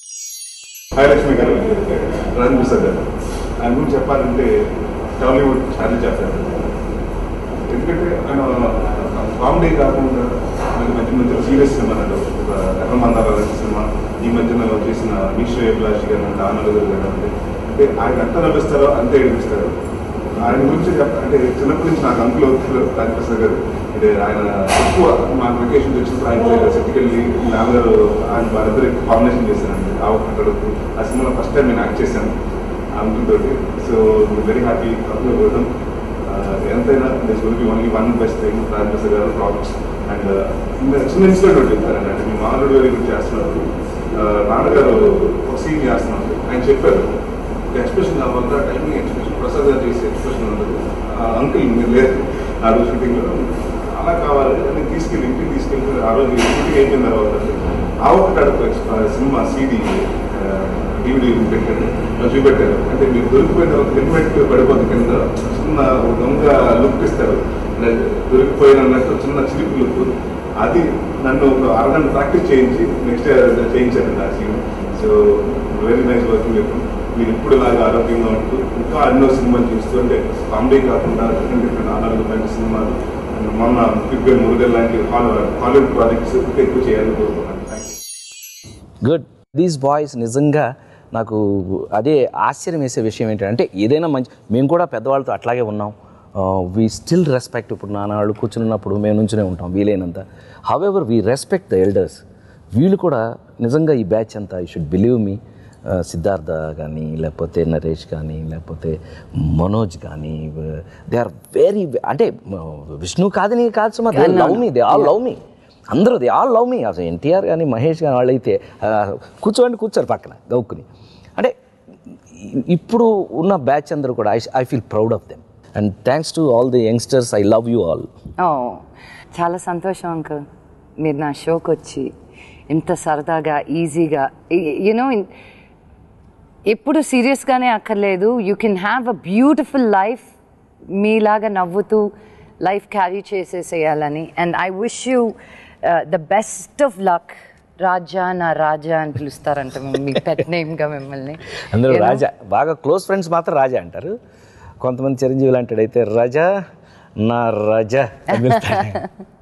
హాయ్ లక్ష్మి గారు రాజన్ ప్రసాద్ గారు ఆయన గురించి చెప్పాలంటే టాలీవుడ్ ఛాలెంజ్ చేస్తారు ఎందుకంటే ఆయన కామెడీ కాకుండా మనకి మధ్య మధ్య సీరియస్ సినిమా అన్నాడు ఒక రహమందార సినిమా ఈ మధ్యన చేసిన నిశ్చయ అభిలాషి గారు అంటే ఆనంద గారు గారు అంటే అంటే ఆయన ఎంత నవ్విస్తారో అంతే ఏడిపిస్తారు ఆయన గురించి చెప్ప అంటే చిన్నప్పటి నుంచి నాకు అంకులు అవుతారు రాజప్రసాద్ గారు అంటే ఆయన ఎక్కువ మా వెకేషన్ వచ్చినప్పుడు ఆయన సెట్టికెళ్ళి నాన్నగారు ఆయన వారిద్దరు కాంబినేషన్ చేశానండి ఆ ఒక్క కడుపు ఆ సినిమాలో ఫస్ట్ టైం నేను యాక్ట్ చేశాను ఆ అంకుల్ తోటి సో వెరీ హ్యాపీ అంకుల్ పోవడం ఎంతైనా this will be only one best thing Rajaprasad garu problems and చిన్న ఇన్సిడెంట్ ఒకటి చెప్తారండి అంటే మీ మామూలు గారి గురించి చేస్తున్నప్పుడు ఆ, నాన్నగారు ఒక సీన్ చేస్తున్నారు ఆయన చెప్పారు ఎక్స్ప్రెషన్ కావాలంటే ఆ టైమింగ్ ఎక్స్ప్రెషన్ ప్రసాద్ గారు చేసే ఎక్స్ప్రెషన్ ఉండదు అంకుల్ మీరు లేదు ఆ రోజు షూటింగ్లో అలా కావాలి నేను తీసుకెళ్ళి ఇంటికి తీసుకెళ్ళి ఆ రోజు షూటింగ్ అయిపోయిన తర్వాత ఆ ఒక్క కడుపు ఎక్స్- సినిమా సీడీ డివిడి పెట్టాడు అది చూపెట్టారు అంటే మీరు దొరికిపోయిన తర్వాత హెల్మెట్ పడిపోతుంది కింద చిన్న ఒక దొంగ లుక్ ఇస్తారు అంటే దొరికిపోయిన అన్నట్టు చిన్న చిలిపి లుక్ అది నన్ను ఒక అరగంట ప్రాక్టీస్ చేయించి నెక్స్ట్ చేయించారు ఆ scene so very nice working with మీరు ఇప్పుడు లాగా ఆరోగ్యంగా ఉంటూ ఇంకా ఎన్నో సినిమాలు చూస్తూ అంటే కామెడీ కాకుండా డిఫరెంట్ డిఫరెంట్ ఆనర్లు లాంటి సినిమాలు and మొన్న పిగ్గర్ మురుగల్ లాంటి హాల్ హాలీవుడ్ ప్రాజెక్ట్స్ ఇంకా ఎక్కువ చేయాలని కోరుకుంటున్నాను thank you good these boys నిజంగా నాకు అదే ఆశ్చర్యం వేసే విషయం ఏంటంటే ఏదైనా మంచి మేము కూడా పెద్దవాళ్ళతో అట్లాగే ఉన్నాం వీ స్టిల్ రెస్పెక్ట్ ఇప్పుడు నాన్నవాళ్ళు కూర్చున్నప్పుడు మేము నుంచునే ఉంటాం వీలైనంత however we respect the elders వీళ్ళు కూడా నిజంగా ఈ బ్యాచ్ అంతా I should believe me Siddhartha కానీ లేకపోతే నరేష్ కానీ లేకపోతే మనోజ్ కానీ దే ఆర్ వెరీ అంటే విష్ణు కాదని కాదు సుమా they love me they all love me అందరూ దే ఆల్ లవ్ మీ అసలు ఎన్టీఆర్ కానీ మహేష్ కానీ వాళ్ళైతే ఆ, కూర్చోండి కూర్చోరు పక్కన గౌక్కుని అంటే ఇ- ఇప్పుడు ఉన్న బ్యాచ్ అందరూ కూడా I I feel proud of them and thanks to all the youngsters I love you all ఓ చాలా సంతోషం అంకుల్ మీరు నా షోకి వచ్చి ఇంత సరదాగా ఈజీగా యూనో ఎప్పుడు సీరియస్గానే అక్కర్లేదు you can have a beautiful life మీలాగా నవ్వుతూ లైఫ్ క్యారీ చేసేసేయాలని and I wish you the best of luck Raja నా రాజా అని పిలుస్తారంట మీ పెట్ నేమ్గా మిమ్మల్ని అందరూ You know? రాజా బాగా క్లోజ్ ఫ్రెండ్స్ మాత్రం రాజా అంటారు కొంతమంది చిరంజీవి లాంటి అయితే రజా నా రజా అని పిలుస్తారు.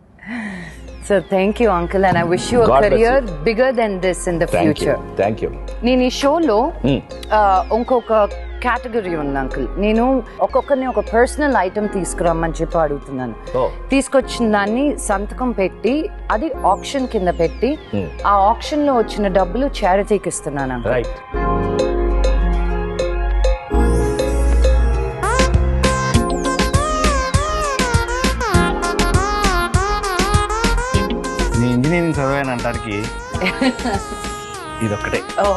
So thank you uncle and I wish you God bless career bigger than this in the thank you future thank you నేను ఈ షోలో ఆ, ఇంకొక కేటగిరీ ఉంది అంకుల్ నేను ఒక్కొక్కరిని ఒక పర్సనల్ ఐటమ్ తీసుకురమ్మని చెప్పి అడుగుతున్నాను Oh. తీసుకొచ్చిన దాన్ని సంతకం పెట్టి అది ఆప్షన్ కింద పెట్టి Hmm. ఆ ఆప్షన్ లో వచ్చిన డబ్బులు చారిటీకి ఇస్తున్నాను uncle. రైట్ అని అంటానికి ఇదొక్కటే ఓ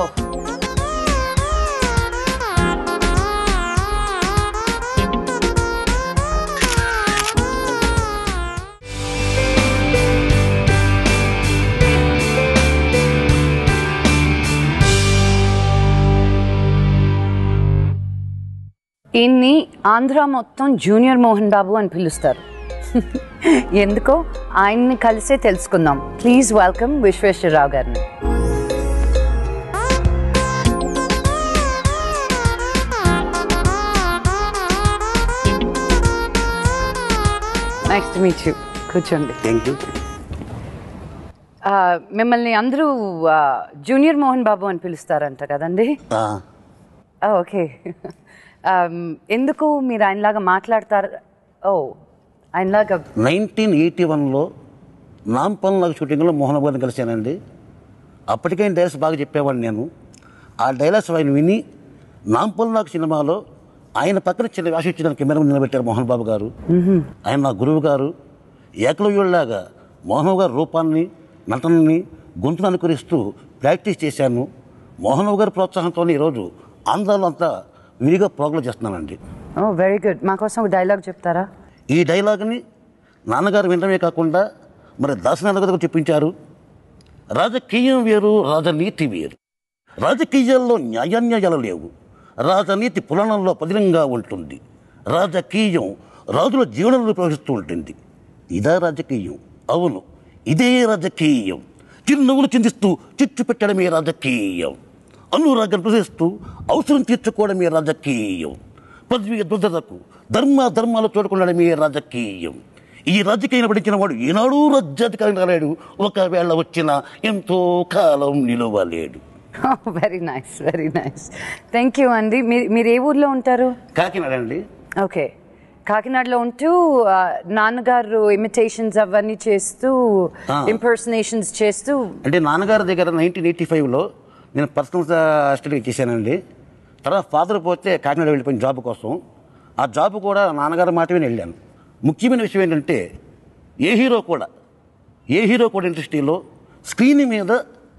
ఈయన్ని ఆంధ్ర మొత్తం జూనియర్ మోహన్ బాబు అని పిలుస్తారు ఎందుకో ఆయన్ని కలిసే తెలుసుకుందాం ప్లీజ్ వెల్కమ్ విశ్వేశ్వరరావు గారిని నెక్స్ట్ మీట్ యూ కూర్చోండి థ్యాంక్ యూ ఆ, మిమ్మల్ని అందరూ ఆ, జూనియర్ మోహన్ బాబు అని పిలుస్తారంట కదండి ఆ, ఓకే ఆమ్, ఎందుకు మీరు ఆయనలాగా మాట్లాడతారు ఓ ఆయనలాగా నైన్టీన్ ఎయిటీ వన్లో నాంపల్ నాకు షూటింగ్లో మోహన్ గారిని కలిశానండి అప్పటికే ఆయన డైలాగ్స్ బాగా చెప్పేవాడిని నేను ఆ డైలాగ్స్ ఆయన విని నాంపల్ నాకు సినిమాలో ఆయన పక్కన చిన్న వేషం ఇచ్చిన కెమెరా ముందు నిలబెట్టారు మోహన్ బాబు గారు ఆయన నా గురువు గారు ఏకలవ్యుడిలాగా మోహన్ గారి రూపాన్ని నటనని గొంతును అనుకరిస్తూ ప్రాక్టీస్ చేశాను మోహన్ గారి ప్రోత్సాహంతో ఈరోజు ఆంధ్రాలో అంతా విరిగా ప్రోగ్రాం చేస్తున్నానండి ఓ వెరీ గుడ్ మా కోసం ఒక డైలాగ్ చెప్తారా ఈ డైలాగ్ని నాన్నగారు వినడమే కాకుండా మరి దాసనాథ గారు చెప్పించారు రాజకీయం వేరు రాజనీతి వేరు రాజకీయాల్లో న్యాయాన్యాయాలు లేవు రాజనీతి పురాణంలో పదిలంగా ఉంటుంది రాజకీయం రాజుల జీవనంలో ప్రవహిస్తూ ఉంటుంది ఇదా రాజకీయం అవును ఇదే రాజకీయం చిరునవ్వులు చిందిస్తూ చిచ్చు పెట్టడమే రాజకీయం అనురాగం ప్రదర్శిస్తూ అవసరం తీర్చుకోవడమే రాజకీయం పదవి దుర్దలకు ధర్మ ధర్మాలు చూడకుండడమే రాజకీయం ఈ రాజకీయం పడించిన వాడు ఈనాడు రాజ్యాధికారి రాలేడు ఒకవేళ వచ్చినా ఎంతో కాలం నిలవలేడు very nice very nice thank you అండి మీరు మీరు ఏ ఊర్లో ఉంటారు కాకినాడ అండి ఓకే కాకినాడలో ఉంటూ ఆ, నాన్నగారు ఇమిటేషన్స్ అవన్నీ చేస్తూ ఆ. ఇంపర్సనేషన్స్ చేస్తూ అంటే నాన్నగారి దగ్గర నైన్టీన్ ఎయిటీ ఫైవ్లో నేను పర్సనల్ అసిస్టెంట్గా చేశానండి తర్వాత ఫాదర్ పోతే కాకినాడ వెళ్ళిపోయిన జాబ్ కోసం ఆ జాబ్ కూడా నాన్నగారి మాట విని వెళ్ళాను ముఖ్యమైన విషయం ఏంటంటే ఏ హీరో కూడా ఏ హీరో కూడా ఇండస్ట్రీలో స్క్రీన్ మీద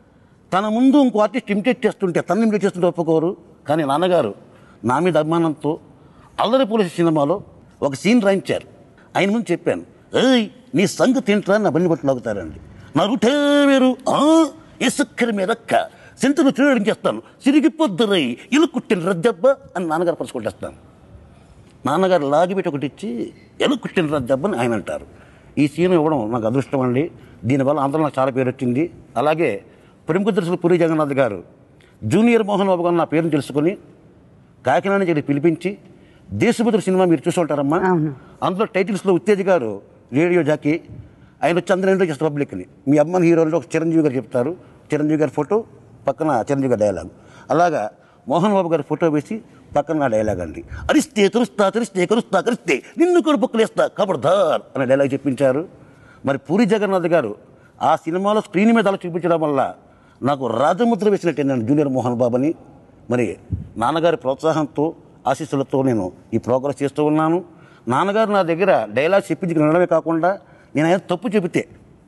తన ముందు ఇంకో ఆర్టిస్ట్ ఇమిటేట్ చేస్తుంటే తను ఇమిటేట్ చేస్తుంటే ఒప్పుకోరు కానీ నాన్నగారు నా మీద అభిమానంతో అల్లరి పోలీసు సినిమాలో ఒక సీన్ రాయించారు ఆయన ముందు చెప్పాను ఏయ్ నీ సంగతి ఏంట్రా నా బండి పట్టు లాగుతారండి నా రూటే వేరు ఆ, ఇసుక్కర మీదక్క సెంటర్ చూడడం చేస్తాను సిరిగిపోద్దురై ఇల్లు కుట్టిన రద్దెబ్బ అని నాన్నగారు పరుచుకుంటేస్తాను నాన్నగారు లాగిపెట్టి ఒకటి ఇచ్చి ఎలు కుట్టిన రద్దెబ్బ అని ఆయన అంటారు ఈ సీన్ ఇవ్వడం నాకు అదృష్టం అండి దీనివల్ల అందరూ నాకు చాలా పేరు వచ్చింది అలాగే ప్రముఖ దర్శకులు పూరి జగన్నాథ్ గారు జూనియర్ మోహన్ బాబు గారు నా పేరుని తెలుసుకుని కాకినాడ నుంచి ఇక్కడికి పిలిపించి దేశభద్ర సినిమా మీరు చూసి ఉంటారమ్మా అందులో టైటిల్స్లో ఉత్తేజ్ గారు రేడియో జాకీ ఆయన వచ్చి అందరూ ఎంతో చేస్తారు పబ్లిక్ని మీ అమ్మని హీరోల్లో ఒక చిరంజీవి గారు చెప్తారు చిరంజీవి గారి ఫోటో పక్కన చిరంజీవి గారి డైలాగ్ అలాగా మోహన్ బాబు గారి ఫోటో వేసి పక్కన నా డైలాగ్ అండి అరిస్తే తురుస్తా తెరిస్తే కరుస్తా కరిస్తే నిన్ను కూడా బొక్కలేస్తా కబర్దార్ అనే డైలాగ్ చెప్పించారు మరి పూరి జగన్నాథ్ గారు ఆ సినిమాలో స్క్రీన్ మీద అలా చూపించడం వల్ల నాకు రాజముద్ర వేసినట్టు నేను జూనియర్ మోహన్ బాబుని మరి నాన్నగారి ప్రోత్సాహంతో ఆశీస్సులతో నేను ఈ ప్రోగ్రెస్ చేస్తూ ఉన్నాను నాన్నగారు నా దగ్గర డైలాగ్ చెప్పించి వినడమే కాకుండా నేను ఆయన తప్పు చెబితే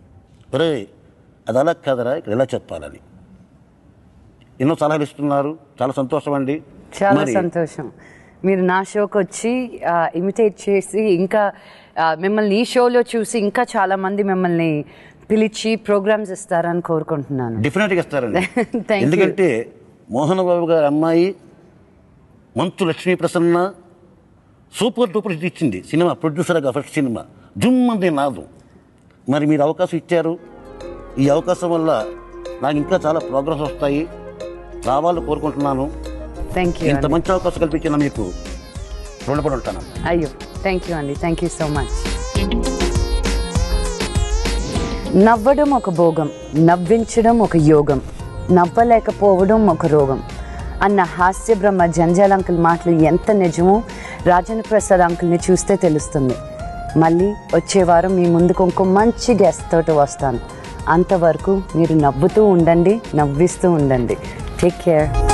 ఒరే అది అలా కాదరా ఇక్కడ ఎలా చెప్పాలని ఎన్నో సలహాలు ఇస్తున్నారు చాలా సంతోషం అండి చాలా మరి సంతోషం మీరు నా షోకి వచ్చి ఇమిటేట్ చేసి ఇంకా ఆ, మిమ్మల్ని ఈ షోలో చూసి ఇంకా చాలా మంది మిమ్మల్ని పిలిచి ప్రోగ్రామ్స్ ఇస్తారని కోరుకుంటున్నాను డెఫినెట్గా ఇస్తారండి Thank you. ఎందుకంటే మోహన్ బాబు గారి అమ్మాయి Manchu Lakshmi Prasanna super duper hit ఇచ్చింది సినిమా ప్రొడ్యూసర్గా ఫస్ట్ సినిమా జుమ్మంది నాదు మరి మీరు అవకాశం ఇచ్చారు ఈ అవకాశం వల్ల నాకు ఇంకా చాలా ప్రోగ్రెస్ వస్తాయి రావాలని కోరుకుంటున్నాను థ్యాంక్ యూ ఇంత మంచి అవకాశం కల్పించిన మీకు రుణపడి ఉంటాను అయ్యో థ్యాంక్ యూ అండి థ్యాంక్ యూ సో మచ్ నవ్వడం ఒక భోగం నవ్వించడం ఒక యోగం నవ్వలేకపోవడం ఒక రోగం అన్న హాస్య బ్రహ్మ జంజాల్ అంకుల్ మాటలు ఎంత నిజమో రాజేంద్ర ప్రసాద్ అంకుల్ని చూస్తే తెలుస్తుంది మళ్ళీ వచ్చే వారం మీ ముందుకు ఇంకో మంచి గెస్ట్ తోటి వస్తాను అంతవరకు మీరు నవ్వుతూ ఉండండి నవ్విస్తూ ఉండండి టేక్ కేర్